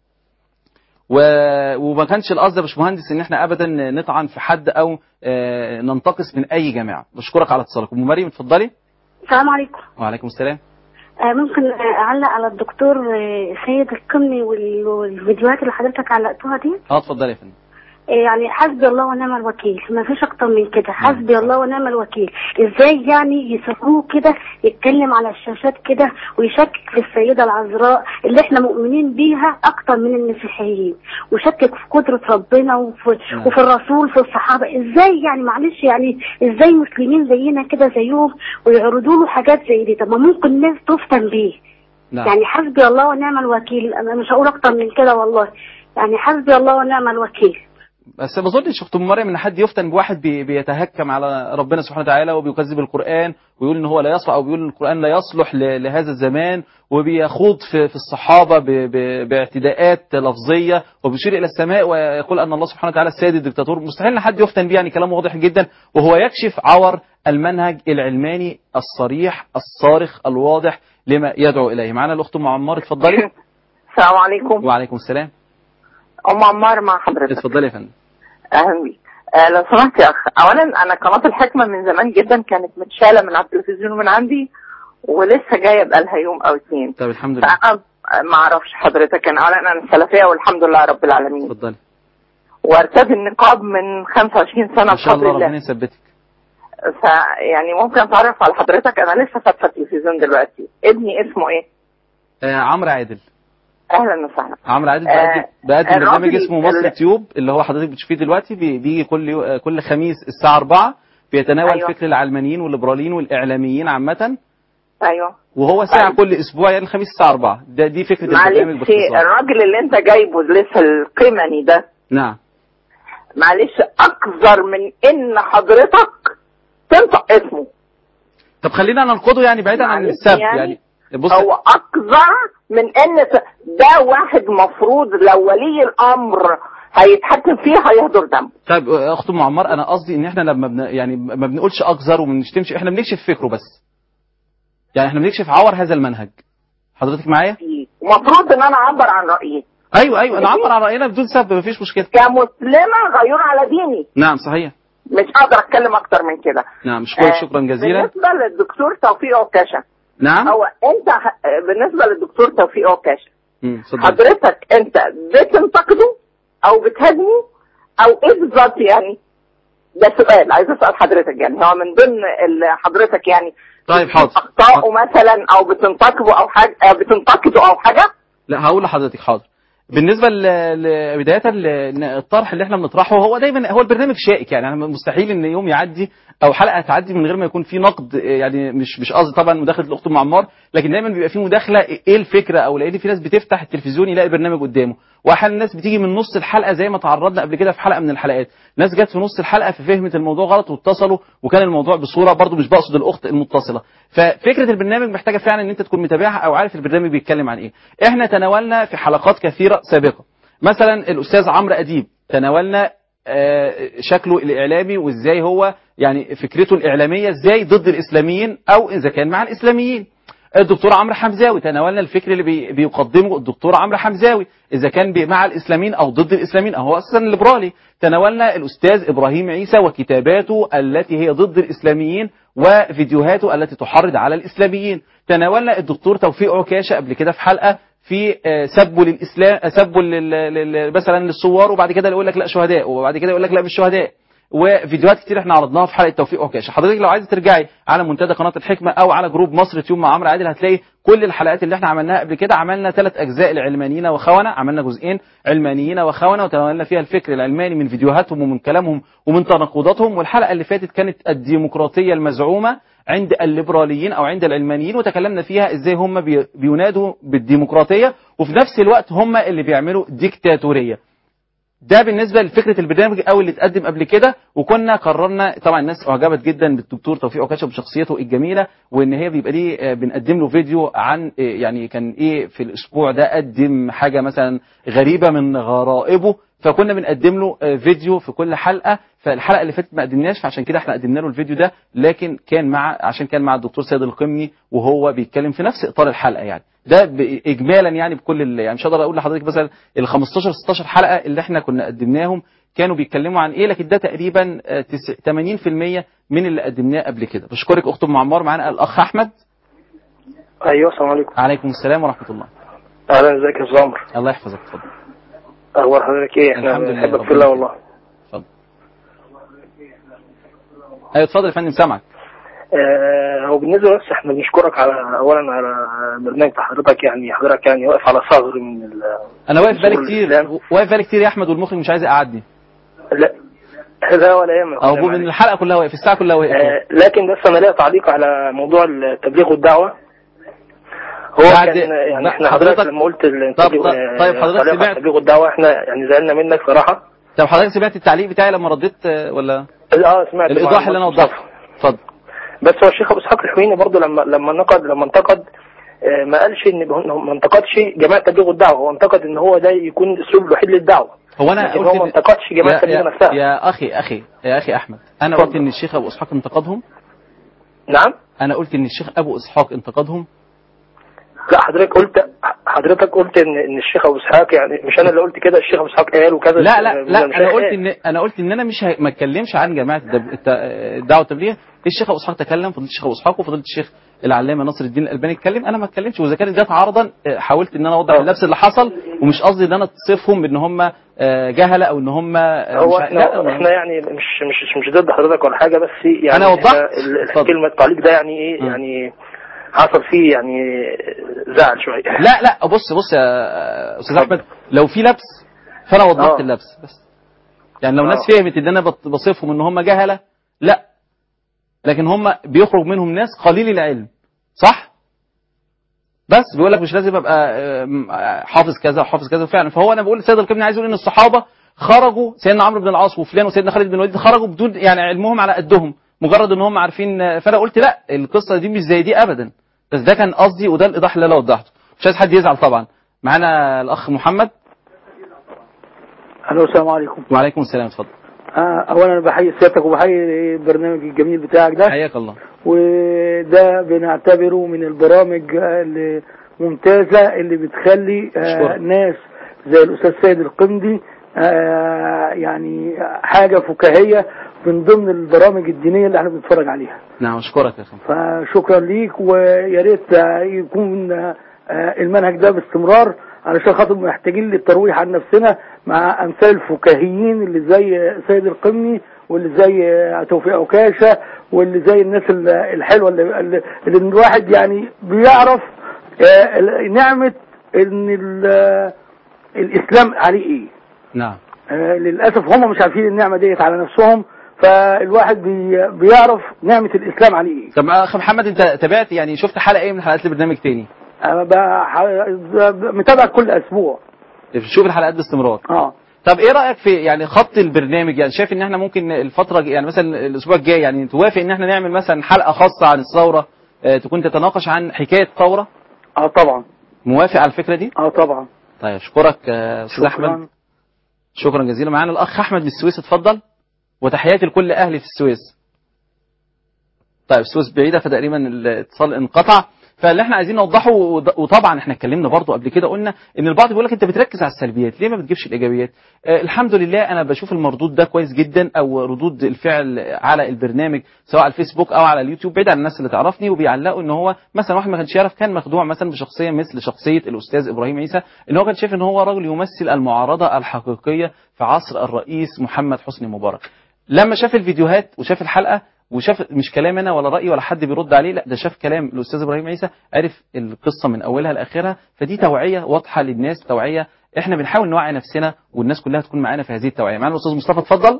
و... وما كانش القصد يا باشمهندس ان احنا ابدا نطعن في حد او آه، ننتقص من اي جماعه بشكرك على اتصالك ام مريم اتفضلي السلام عليكم وعليكم السلام آه، ممكن آه، اعلق على الدكتور آه، سيد القمني وال- والفيديوهات اللي حضرتك علقتوها دي اه اتفضلي يا فندم آه، يعني حسبي الله ونعم الوكيل ما فيش اكتر من كده حسبي الله ونعم الوكيل ازاي يعني يسموه كده يتكلم على الشاشات كده ويشكك في السيده العذراء اللي احنا مؤمنين بيها اكتر من المسيحيين وشكك في قدره ربنا وفي, نعم. وفي الرسول في الصحابه ازاي يعني معلش يعني ازاي مسلمين زينا كده زيهم ويعرضوا له حاجات زي دي طب ما ممكن الناس تفتن بيه نعم يعني حسبي الله ونعم الوكيل انا مش هقول اكتر من كده والله يعني حسبي الله ونعم الوكيل بس ما اظنش اخت ام مريم ان حد يفتن بواحد بي- بيتهكم على ربنا سبحانه وتعالى وبيكذب القران ويقول ان هو لا يصلح او بيقول ان القران لا يصلح ل- لهذا الزمان وبيخوض في في الصحابه ب- ب- باعتداءات لفظيه وبيشير الى السماء ويقول ان الله سبحانه وتعالى السيد الدكتاتور مستحيل ان حد يفتن بيه يعني كلام واضح جدا وهو يكشف عور المنهج العلماني الصريح الصارخ الواضح لما يدعو اليه معانا الاخت ام عمار اتفضلي السلام عليكم وعليكم السلام ام عمار مع حضرتك اتفضلي يا فندم اهلا بيك آه لو سمحت يا اخ اولا انا قناه الحكمه من زمان جدا كانت متشاله من على التلفزيون من عندي ولسه جايه بقالها يوم او اتنين طب الحمد لله فانا ما اعرفش حضرتك انا اولا انا سلفيه والحمد لله رب العالمين اتفضلي وارتدي النقاب من 25 سنه ان شاء بفضل الله ربنا الله يثبتك فيعني ممكن اتعرف على حضرتك انا لسه فاتحه التلفزيون دلوقتي ابني اسمه ايه؟ آه عمرو عادل اهلا وسهلا عمرو عادل آه، بقدم بقدم الراجل برنامج اسمه مصر اللي- تيوب اللي هو حضرتك بتشوفيه دلوقتي بي- بيجي كل يو- آه، كل خميس الساعه 4 بيتناول أيوة. فكر العلمانيين والليبراليين والاعلاميين عامه ايوه وهو ساعه طيب. كل اسبوع يعني الخميس الساعه 4 ده دي فكره البرنامج معلش باختصار الراجل اللي انت جايبه لسه القمني ده نعم معلش اكثر من ان حضرتك تنطق اسمه طب خلينا ننقده يعني بعيدا عن معلش السب يعني يعني بص هو اكثر من ان س- ده واحد مفروض لو ولي الامر هيتحكم فيه هيهدر دمه طيب آه، اخت ام عمار انا قصدي ان احنا لما بن يعني ما بنقولش اقذر وما بنشتمش احنا بنكشف فكره بس يعني احنا بنكشف عور هذا المنهج حضرتك معايا فيه ومفروض ان انا اعبر عن رايي ايوه ايوه نعبر عن راينا بدون سب مفيش مشكله كمسلمه غيور على ديني نعم صحيح مش هقدر اتكلم اكتر من كده نعم اشكرك آه، شكرا جزيلا بالنسبه للدكتور توفيق عكاشه نعم هو انت ه- بالنسبه للدكتور توفيق عكاشه مم، اتفضل حضرتك انت بتنتقده او بتهاجمه او ايه بالظبط يعني ده سؤال عايز اسال حضرتك يعني هو من ضمن ال- حضرتك يعني طيب حاضر اخطائه مثلا او بتنتقده او حاجه آه، بتنتقده او حاجه لا هقول لحضرتك حاضر بالنسبه ل- ل- بدايه ل- الطرح اللي احنا بنطرحه هو دايما هو البرنامج شائك يعني أنا مستحيل ان يوم يعدي او حلقه تعدي من غير ما يكون في نقد يعني مش مش قصدي طبعا مداخله الاخت ام عمار لكن دايما بيبقى في مداخله ايه الفكره او لان في ناس بتفتح التلفزيون يلاقي برنامج قدامه واحيانا الناس بتيجي من نص الحلقه زي ما تعرضنا قبل كده في حلقه من الحلقات ناس جت في نص الحلقه ففهمت الموضوع غلط واتصلوا وكان الموضوع بصوره برضو مش بقصد الاخت المتصله ففكره البرنامج محتاجه فعلا ان انت تكون متابعها او عارف البرنامج بيتكلم عن ايه احنا تناولنا في حلقات كثيره سابقه مثلا الاستاذ عمرو اديب تناولنا آه، شكله الاعلامي وازاي هو يعني فكرته الاعلاميه ازاي ضد الاسلاميين او اذا كان مع الاسلاميين الدكتور عمرو حمزاوي تناولنا الفكر اللي بي بيقدمه الدكتور عمرو حمزاوي اذا كان بي- مع الاسلاميين او ضد الاسلاميين أو هو اساسا ليبرالي تناولنا الاستاذ ابراهيم عيسى وكتاباته التي هي ضد الاسلاميين وفيديوهاته التي تحرض على الاسلاميين تناولنا الدكتور توفيق عكاشه قبل كده في حلقه في آه، سبوا للاسلام آه، سبوا لل- لل- مثلا للثوار وبعد كده يقول لك لا شهداء وبعد كده يقول لك لا مش شهداء وفيديوهات كتير احنا عرضناها في حلقه توفيق عكاشه حضرتك لو عايزه ترجعي على منتدى قناه الحكمه او على جروب مصر تيوم مع عمرو عادل هتلاقي كل الحلقات اللي احنا عملناها قبل كده عملنا ثلاث اجزاء لعلمانيين وخونه عملنا جزئين علمانيين وخونه وتناولنا فيها الفكر العلماني من فيديوهاتهم ومن كلامهم ومن تناقضاتهم والحلقه اللي فاتت كانت الديمقراطيه المزعومه عند الليبراليين او عند العلمانيين وتكلمنا فيها ازاي هم بي- بينادوا بالديمقراطيه وفي نفس الوقت هم اللي بيعملوا ديكتاتوريه ده بالنسبه لفكره البرنامج او اللي اتقدم قبل كده وكنا قررنا طبعا الناس اعجبت جدا بالدكتور توفيق عكاشه وبشخصيته الجميله وان هي بيبقى ليه آه، بنقدم له فيديو عن آه، يعني كان ايه في الاسبوع ده قدم حاجه مثلا غريبه من غرائبه فكنا بنقدم له آه، فيديو في كل حلقه فالحلقه اللي فاتت ما قدمناش فعشان كده احنا قدمنا له الفيديو ده لكن كان مع عشان كان مع الدكتور سيد القمني وهو بيتكلم في نفس اطار الحلقه يعني ده ب- اجمالا يعني بكل ال- يعني مش هقدر اقول لحضرتك مثلا ال 15 16 حلقه اللي احنا كنا قدمناهم كانوا بيتكلموا عن ايه لكن ده تقريبا آه، تس- 80% من اللي قدمناه قبل كده بشكرك اخت ام عمار معانا الاخ احمد ايوه السلام عليكم عليكم السلام ورحمه الله اهلا ازيك يا استاذ عمرو الله يحفظك اتفضل اخبار حضرتك ايه احنا الحمد لله، بنحبك ربنا في الله يخليك. والله ايوه اتفضل يا فندم سامعك آه هو بالنسبه بس احنا بنشكرك على اولا على برنامج حضرتك يعني حضرتك يعني واقف على ثغر من ال انا واقف بالي شغل كتير الإسلام. واقف بالي كتير يا احمد والمخرج مش عايز يقعدني لا لا ولا يهمك او ولا من معلش. الحلقه كلها واقف الساعه كلها واقف آه لكن بس انا ليا تعليق على موضوع التبليغ والدعوه هو بعد- كان يعني بعد احنا حضرتك- حضرتك لما قلت ال- طب- التبليغ- طب- آه، طيب حضرتك تعليق على سمعت- التبليغ والدعوه احنا يعني زعلنا منك صراحه طب حضرتك سمعت التعليق بتاعي لما رديت آه، ولا اه سمعت الايضاح اللي انا وضحته اتفضل بس هو الشيخ ابو اسحاق الحويني برضه لما لما نقد لما انتقد آه، ما قالش ان هو- ما انتقدش جماعه تبليغ الدعوه هو انتقد ان هو ده يكون الاسلوب الوحيد للدعوه هو انا لكن قلت هو ما إن- انتقدش جماعه يا, التبليغ يا, نفسها يا اخي اخي يا اخي احمد انا اتفضل. قلت ان الشيخ ابو اسحاق انتقدهم نعم انا قلت ان الشيخ ابو اسحاق انتقدهم لا حضرتك قلت حضرتك قلت ان ان الشيخ ابو اسحاق يعني مش انا اللي قلت كده الشيخ ابو اسحاق قال وكذا لا لا من لا المشايخ انا قلت قال. ان انا قلت ان انا مش ه... ما اتكلمش عن جماعه الدب- الت- الدعوه والتبليغ الشيخ ابو اسحاق تكلم فضيله الشيخ ابو اسحاق وفضيله الشيخ العلامه ناصر الدين الالباني اتكلم انا ما اتكلمش واذا كانت جت عرضا آه، حاولت ان انا اوضح آه. اللبس اللي حصل ومش قصدي ان انا اتصفهم بان هم آه، جهله او ان هم آه، هو مش ع- احنا لا، احنا يعني مش مش مش ضد حضرتك ولا حاجه بس يعني أنا وضحت. إحنا ال- اتفضل. كلمه التعليق ده يعني ايه م. يعني حصل فيه يعني زعل شويه لا لا بص بص يا استاذ احمد لو في لبس فانا وضحت آه. اللبس بس يعني لو الناس آه. فهمت ان انا بط- بصفهم ان هم جهله لا لكن هم بيخرج منهم ناس قليل العلم صح بس بيقول لك مش لازم ابقى آم، آه، حافظ كذا وحافظ كذا فعلا فهو انا بقول سيد القبني عايز يقول ان الصحابه خرجوا سيدنا عمرو بن العاص وفلان وسيدنا خالد بن الوليد خرجوا بدون يعني علمهم على قدهم مجرد ان هم عارفين آه، فانا قلت لا القصه دي مش زي دي ابدا بس ده كان قصدي وده الايضاح اللي انا وضحته مش عايز حد يزعل طبعا معانا الاخ محمد الو السلام عليكم وعليكم السلام اتفضل آه اولا بحيي سيادتك وبحيي البرنامج الجميل بتاعك ده حياك الله وده بنعتبره من البرامج اللي ممتازة اللي بتخلي آه أشكرك. ناس زي الأستاذ سيد القمدي آه يعني حاجة فكاهية من ضمن البرامج الدينية اللي احنا بنتفرج عليها نعم اشكرك يا اخي فشكرا ليك ويا ريت آه، يكون آه، المنهج ده باستمرار علشان خاطر محتاجين للترويح عن نفسنا مع امثال الفكاهيين اللي زي سيد القمني واللي زي آه، توفيق عكاشه واللي زي الناس ال- الحلوه اللي, اللي اللي الواحد يعني بيعرف آه، ال- نعمه ان ال- الاسلام عليه ايه نعم آه، للاسف هم مش عارفين النعمه ديت على نفسهم فالواحد بي بيعرف نعمه الاسلام عليه ايه طب اخ محمد انت تابعت يعني شفت حلقه ايه من حلقات البرنامج تاني أنا بح- متابع كل اسبوع شوف الحلقات باستمرار اه طب ايه رايك في يعني خط البرنامج يعني شايف ان احنا ممكن الفتره يعني مثلا الاسبوع الجاي يعني توافق ان احنا نعمل مثلا حلقه خاصه عن الثوره آه، تكون تتناقش عن حكايه ثوره اه طبعا موافق على الفكره دي اه طبعا طيب اشكرك آه، استاذ احمد شكرا جزيلا معانا الاخ احمد من السويس اتفضل وتحياتي لكل اهلي في السويس طيب السويس بعيده فتقريبا الاتصال انقطع فاللي احنا عايزين نوضحه وض- وطبعا احنا اتكلمنا برضو قبل كده قلنا ان البعض بيقول لك انت بتركز على السلبيات ليه ما بتجيبش الايجابيات آه الحمد لله انا بشوف المردود ده كويس جدا او ردود الفعل على البرنامج سواء على الفيسبوك او على اليوتيوب بعيد عن الناس اللي تعرفني وبيعلقوا ان هو مثلا واحد ما كانش يعرف كان مخدوع مثلا بشخصيه مثل شخصيه الاستاذ ابراهيم عيسى ان هو كان شايف ان هو راجل يمثل المعارضه الحقيقيه في عصر الرئيس محمد حسني مبارك لما شاف الفيديوهات وشاف الحلقه وشاف مش كلام انا ولا رايي ولا حد بيرد عليه لا ده شاف كلام الاستاذ ابراهيم عيسى عرف القصه من اولها لاخرها فدي توعيه واضحه للناس توعيه احنا بنحاول نوعي نفسنا والناس كلها تكون معانا في هذه التوعيه معانا الاستاذ مصطفى اتفضل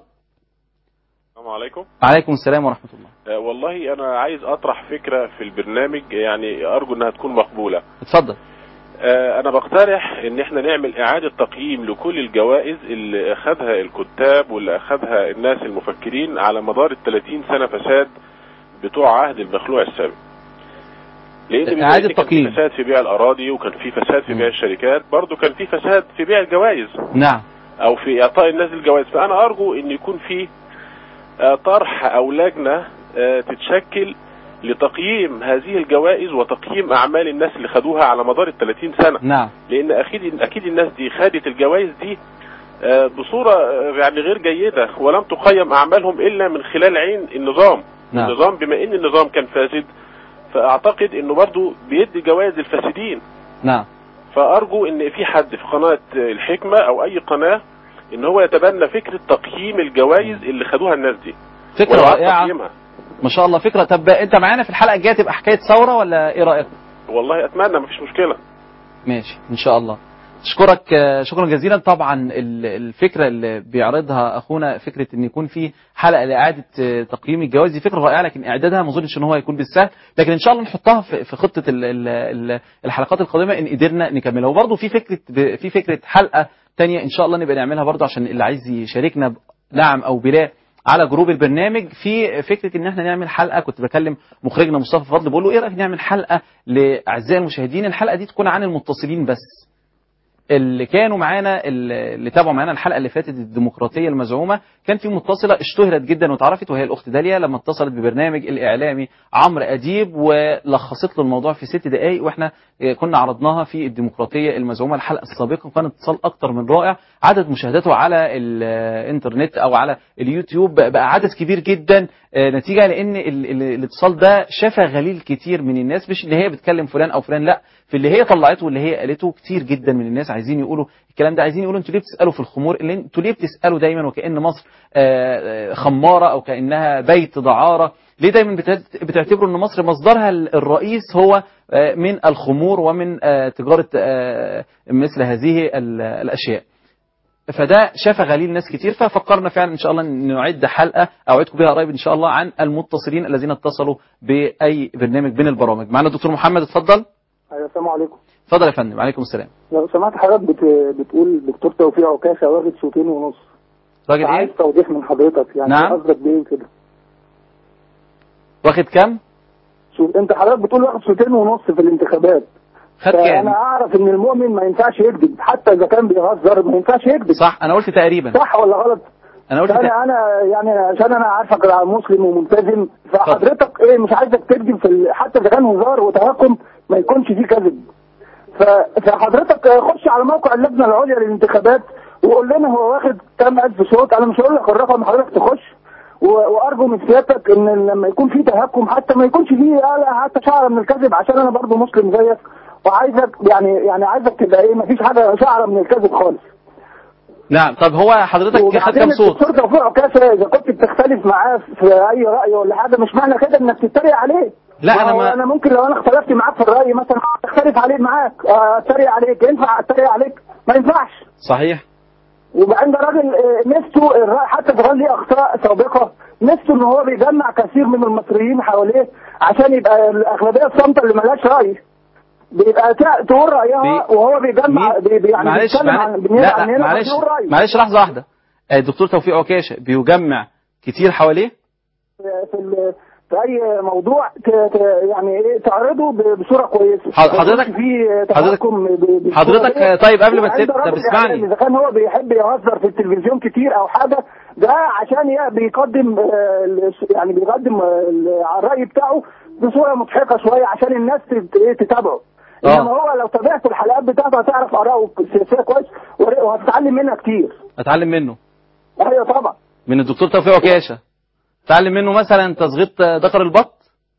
السلام عليكم وعليكم السلام ورحمه الله آه، والله انا عايز اطرح فكره في البرنامج يعني ارجو انها تكون مقبوله اتفضل آه، انا بقترح ان احنا نعمل اعاده تقييم لكل الجوائز اللي اخذها الكتاب واللي اخذها الناس المفكرين على مدار ال 30 سنه فساد بتوع عهد المخلوع السابق لان بما إعادة إن كان تقييم. في فساد في بيع الاراضي وكان في فساد في بيع الشركات برضه كان في فساد في بيع الجوائز نعم او في اعطاء الناس الجوائز فانا ارجو ان يكون في آه، طرح او لجنه آه، تتشكل لتقييم هذه الجوائز وتقييم اعمال الناس اللي خدوها على مدار ال 30 سنه نعم لان اكيد اكيد الناس دي خدت الجوائز دي آه، بصوره آه، يعني غير جيده ولم تقيم اعمالهم الا من خلال عين النظام نعم. النظام بما ان النظام كان فاسد فاعتقد انه برضو بيدي جوائز الفاسدين نعم فارجو ان في حد في قناه الحكمه او اي قناه ان هو يتبنى فكره تقييم الجوائز اللي خدوها الناس دي فكره ويعاد رائعه تقييمها. ما شاء الله فكره طب انت معانا في الحلقه الجايه تبقى حكايه ثوره ولا ايه رايك والله اتمنى مفيش مشكله ماشي ان شاء الله اشكرك آه، شكرا جزيلا طبعا ال- الفكره اللي بيعرضها اخونا فكره ان يكون في حلقه لاعاده آه، تقييم الجواز دي فكره رائعه لكن اعدادها ما اظنش ان هو هيكون بالسهل لكن ان شاء الله نحطها في في خطه ال- ال- ال- الحلقات القادمه ان قدرنا نكملها وبرضه في فكره في فكره حلقه تانية ان شاء الله نبقى نعملها برضه عشان اللي عايز يشاركنا ب- نعم او بلا على جروب البرنامج في فكره ان احنا نعمل حلقه كنت بكلم مخرجنا مصطفى فضل بقول له ايه رايك نعمل حلقه لاعزائي المشاهدين الحلقه دي تكون عن المتصلين بس اللي كانوا معانا اللي تابعوا معانا الحلقه اللي فاتت الديمقراطيه المزعومه كان في متصله اشتهرت جدا واتعرفت وهي الاخت داليا لما اتصلت ببرنامج الاعلامي عمرو اديب ولخصت له الموضوع في ست دقائق واحنا كنا عرضناها في الديمقراطيه المزعومه الحلقه السابقه وكان اتصال اكتر من رائع عدد مشاهداته على الانترنت او على اليوتيوب بقى عدد كبير جدا نتيجه لان ال- ال- الاتصال ده شفى غليل كتير من الناس مش اللي هي بتكلم فلان او فلان لا في اللي هي طلعته واللي هي قالته كتير جدا من الناس عايزين يقولوا الكلام ده عايزين يقولوا انتوا ليه بتسالوا في الخمور اللي انتوا ليه بتسالوا دايما وكان مصر آه، آه، خماره او كانها بيت دعاره ليه دايما بتعت- بتعتبروا ان مصر مصدرها ال- الرئيس هو آه، من الخمور ومن آه، تجاره آه، مثل هذه ال- الاشياء فده شاف غليل ناس كتير ففكرنا فعلا ان شاء الله ان نعد حلقه اوعدكم بها قريب ان شاء الله عن المتصلين الذين اتصلوا باي برنامج من البرامج معنا الدكتور محمد اتفضل ايوه السلام عليكم اتفضل يا فندم وعليكم السلام لو سمعت حضرتك بت... بتقول دكتور توفيق عكاشة واخد شوطين ونص راجل عايز ايه توضيح من حضرتك يعني نعم. قصدك بايه كده واخد كام شوف انت حضرتك بتقول واخد شوطين ونص في الانتخابات خد كام فانا اعرف ان المؤمن ما ينفعش يكذب حتى اذا كان بيهزر ما ينفعش يكذب صح انا قلت تقريبا صح ولا غلط انا قلت انا تق- انا يعني عشان انا عارفك مسلم وملتزم فحضرتك ايه مش عايزك تكذب في ال... حتى اذا كان هزار وتهكم ما يكونش فيه كذب ف... فحضرتك خش على موقع اللجنه العليا للانتخابات وقول لنا هو واخد كام الف صوت انا مش هقول لك الرقم حضرتك تخش و... وارجو من سيادتك ان لما يكون في تهكم حتى ما يكونش فيه حتى شعره من الكذب عشان انا برضو مسلم زيك وعايزك يعني يعني عايزك تبقى ايه مفيش حاجه شعره من الكذب خالص نعم طب هو حضرتك خد وبعدين كام صوت الدكتور توفيق عكاشة اذا كنت بتختلف معاه في اي راي ولا حاجه مش معنى كده انك تتريق عليه لا، أنا هو ما- انا ممكن لو انا اختلفت معاك في الراي مثلا اختلف عليه معاك آه، اتريق عليك ينفع اتريق عليك ما ينفعش صحيح وبعدين ده راجل آه، ميزته الرأي- حتى اذا كان ليه اخطاء سابقه ميزته ان هو بيجمع كثير من المصريين حواليه عشان يبقى الاغلبيه الصامته اللي ملهاش راي بيبقى تع- تقول رايها بي- وهو بيجمع بي بي- يعني معلش بيتكلم معلش عن بنيابه لا عن لا هنا معلش فبيقول رايه معلش لحظه واحده الدكتور توفيق عكاشه بيجمع كتير حواليه في ال- في اي موضوع ت... ت... يعني ايه تعرضه ب... بصوره كويسه حض- حضرتك- في حضرتك- تحكم ب... بصورة حضرتك، إيه؟ طيب قبل ما وعايز تسيب- طب أرد اسمعني. يعني اذا كان هو بيحب يهزر في التلفزيون كتير او حاجه ده عشان ي- بيقدم آه، ال- يعني بيقدم آه، ال- الراي بتاعه بصوره مضحكه شويه عشان الناس تت- إيه تتابعه آه. انما هو لو تابعت الحلقات بتاعته هتعرف اراءه السياسيه كويس ور- وهتتعلم منها كتير اتعلم منه ايوه طبعا من الدكتور توفيق عكاشه اتعلم منه مثلا تصغيط ذكر البط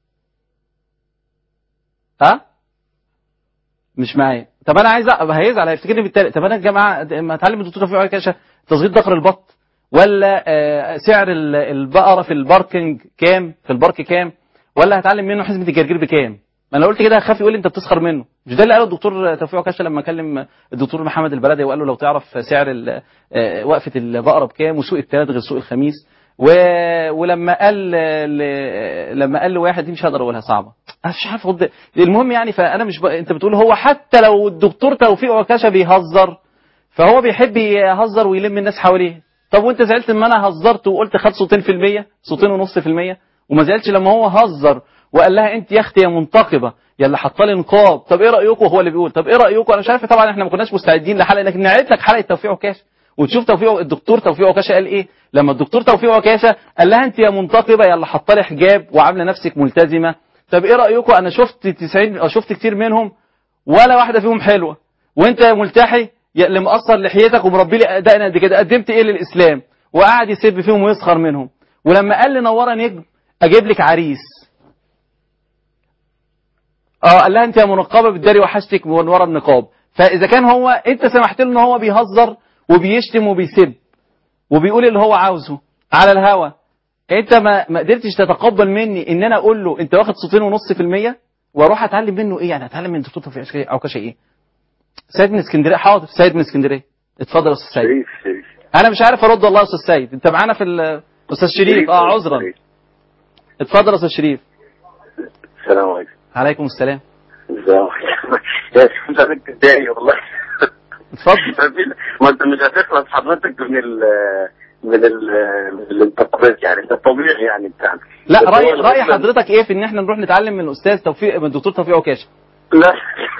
ها مش معايا طب انا عايز أ- هيزعل هيفتكرني بالتالي طب انا يا جماعه د- ما اتعلم من الدكتور توفيق عكاشه تصغيط ذكر البط ولا آه، سعر ال- البقره في الباركنج كام في البارك كام ولا هتعلم منه حزمه الجرجير بكام ما انا قلت كده هخاف يقول لي انت بتسخر منه مش ده اللي قاله الدكتور توفيق عكاشه لما كلم الدكتور محمد البلدي وقال له لو تعرف سعر ال- آه، وقفه البقره بكام وسوق الثلاث غير سوق الخميس و... ولما قال ل... لما قال لواحد دي مش هقدر اقولها صعبه انا مش عارف ارد المهم يعني فانا مش ب... انت بتقول هو حتى لو الدكتور توفيق عكاشه بيهزر فهو بيحب يهزر ويلم الناس حواليه طب وانت زعلت لما انا هزرت وقلت خد صوتين في المية صوتين ونص في المية وما زعلتش لما هو هزر وقال لها انت يا اختي يا منتقبه يا اللي حاطه لي نقاب طب ايه رايكم هو اللي بيقول طب ايه رايكم انا مش عارف طبعا احنا ما كناش مستعدين لحلقه لكن نعيد لك حلقه توفيق عكاشه وتشوف توفيق الدكتور توفيق عكاشه قال ايه لما الدكتور توفيق عكاشه قال لها انت يا منتقبه يا اللي حاطه لي حجاب وعامله نفسك ملتزمه طب ايه رايكم انا شفت 90 أو شفت كتير منهم ولا واحده فيهم حلوه وانت يا ملتحي يا اللي مقصر لحيتك ومربي لي دقن قد كده قدمت ايه للاسلام وقعد يسب فيهم ويسخر منهم ولما قال لي نوره نجم اجيب لك عريس اه قال لها انت يا منقبه بتداري وحشتك من ورا النقاب فاذا كان هو انت سمحت له ان هو بيهزر وبيشتم وبيسب وبيقول اللي هو عاوزه على الهوا انت ما ما قدرتش تتقبل مني ان انا اقول له انت واخد صوتين ونص في المية واروح اتعلم منه ايه يعني اتعلم من دكتور توفيق عكاشه ايه سيد من اسكندريه حاضر سيد من اسكندريه اتفضل يا استاذ سيد شريف شريف انا مش عارف ارد والله يا استاذ سيد انت معانا في ال- استاذ شريف اه عذرا اتفضل يا استاذ شريف السلام عليكم عليكم السلام السلام عليكم يا شيخ انا بتضايق والله اتفضل ما انت مش هتخلص حضرتك من ال من ال من الانتقادات يعني ده الطبيعي يعني بتاعنا لا بس راي هو راي الغريب- حضرتك ايه في ان احنا نروح نتعلم من الاستاذ توفيق من الدكتور توفيق عكاشه لا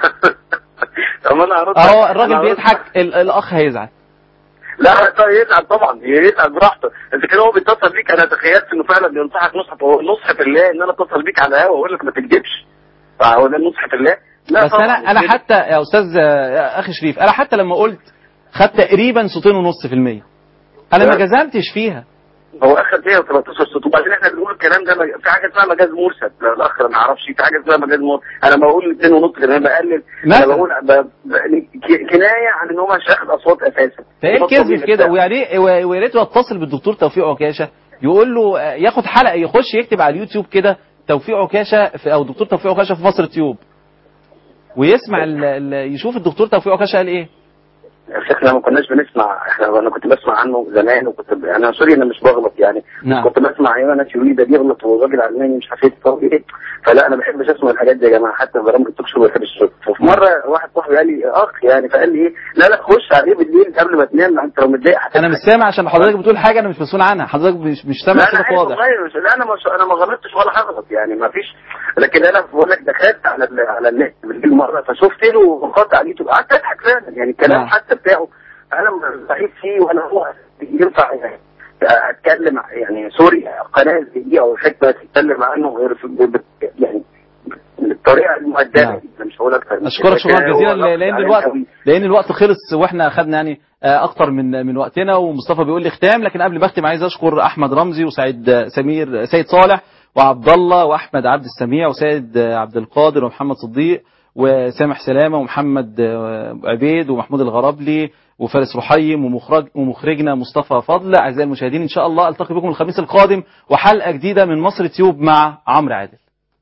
طب انا هرد اهو أنا الراجل هرد- بيضحك ال- الاخ هيزعل لا طيب يتعب طبعا يتعب براحته اذا كان هو بيتصل بيك انا تخيلت انه فعلا بينصحك نصح نصح في الله ان انا اتصل بيك على الهوا واقول لك ما تكذبش فهو ده نصح في الله لا بس طبعاً. انا انا حتى يا استاذ يا اخي شريف انا حتى لما قلت خدت تقريبا صوتين ونص في المية انا ما لا. جزمتش فيها هو اخد 113 صوت وبعدين احنا بنقول الكلام ده مج- في حاجه اسمها مجاز مرسل لا، الاخ ما اعرفش في حاجه اسمها مجاز مرسل انا بقول 2 ونص لان انا بقلل انا مثلا. بقول ب... ب... ك- كنايه عن ان هو مش هياخد اصوات اساسا فايه ده الكذب الطبيعي في كده بتاعه. ويعني إيه- و- ويا ريت يتصل بالدكتور توفيق عكاشه يقول له آه، ياخد حلقه يخش يكتب على اليوتيوب كده توفيق عكاشه في او دكتور توفيق عكاشه في مصر تيوب ويسمع ال ال يشوف الدكتور توفيق عكاشه قال ايه يا شيخ احنا ما كناش بنسمع احنا انا كنت بسمع عنه زمان وكنت ب... انا سوري انا مش بغلط يعني نعم. كنت بسمع ايام ناس يقولوا لي ده بيغلط هو راجل علماني مش عارف ايه طب ايه فلا انا ما بحبش اسمع الحاجات دي يا جماعه حتى برامج التوك شو ما بحبش ففي مره واحد صاحبي قال لي اخ يعني فقال لي ايه لا لا خش عليه بالليل قبل ما تنام انت لو متضايق هتضحك. انا مش سامع عشان حضرتك بتقول حاجه انا مش مسؤول عنها حضرتك مش مش سامع لا انا صوتك عارف واضح والله مش لا انا مش انا ما غلطتش ولا هغلط يعني ما فيش لكن انا بقول لك دخلت على ال- على النت بالليل مره فشفت له وقعدت على اليوتيوب قعدت اضحك فعلا يعني الكلام نعم. حتى بتاعه انا ضعيف فيه وانا هو ينفع يعني اتكلم يعني سوري قناه زي دي او حته تتكلم عنه غير في ب- ب- يعني بالطريقه المؤدبه نعم. دي أنا مش هقول اكتر من اشكرك كده. شكرا لكن هو جزيلا نقد لان عليه الوقت قوي. لان الوقت خلص واحنا خدنا يعني آه، اكتر من من وقتنا ومصطفى بيقول لي ختام لكن قبل ما اختم عايز اشكر احمد رمزي وسعيد آه، سمير سيد صالح وعبد الله واحمد عبد السميع وسيد آه، عبد القادر ومحمد صديق وسامح سلامه ومحمد آه، عبيد ومحمود الغرابلي وفارس رحيم ومخرج ومخرجنا مصطفى فضل اعزائي المشاهدين ان شاء الله التقي بكم الخميس القادم وحلقه جديده من مصر تيوب مع عمرو عادل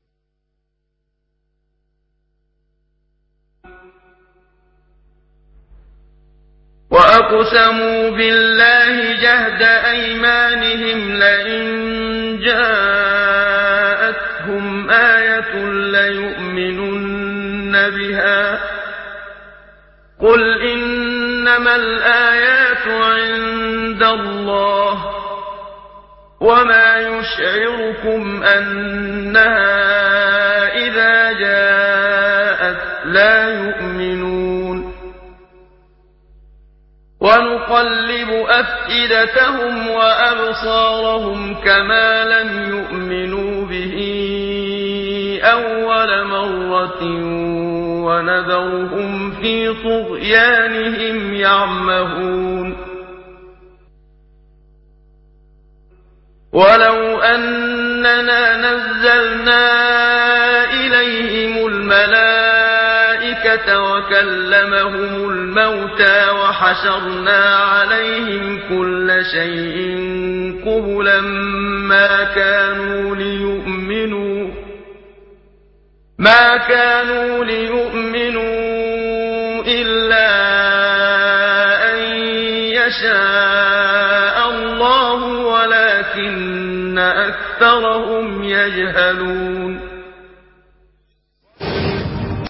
وأقسموا بالله جهد أيمانهم لئن جاءتهم آية ليؤمنن بها قل إنما الآيات عند الله وما يشعركم أنها إذا جاءت لا يؤمنون ونقلب أفئدتهم وأبصارهم كما لم يؤمنوا به أول مرة ونذرهم في طغيانهم يعمهون ولو أننا نزلنا إليهم الملائكة وكلمهم الموتى وحشرنا عليهم كل شيء قبلا ما كانوا ليؤمنوا ما كانوا ليؤمنوا إلا أن يشاء الله ولكن أكثرهم يجهلون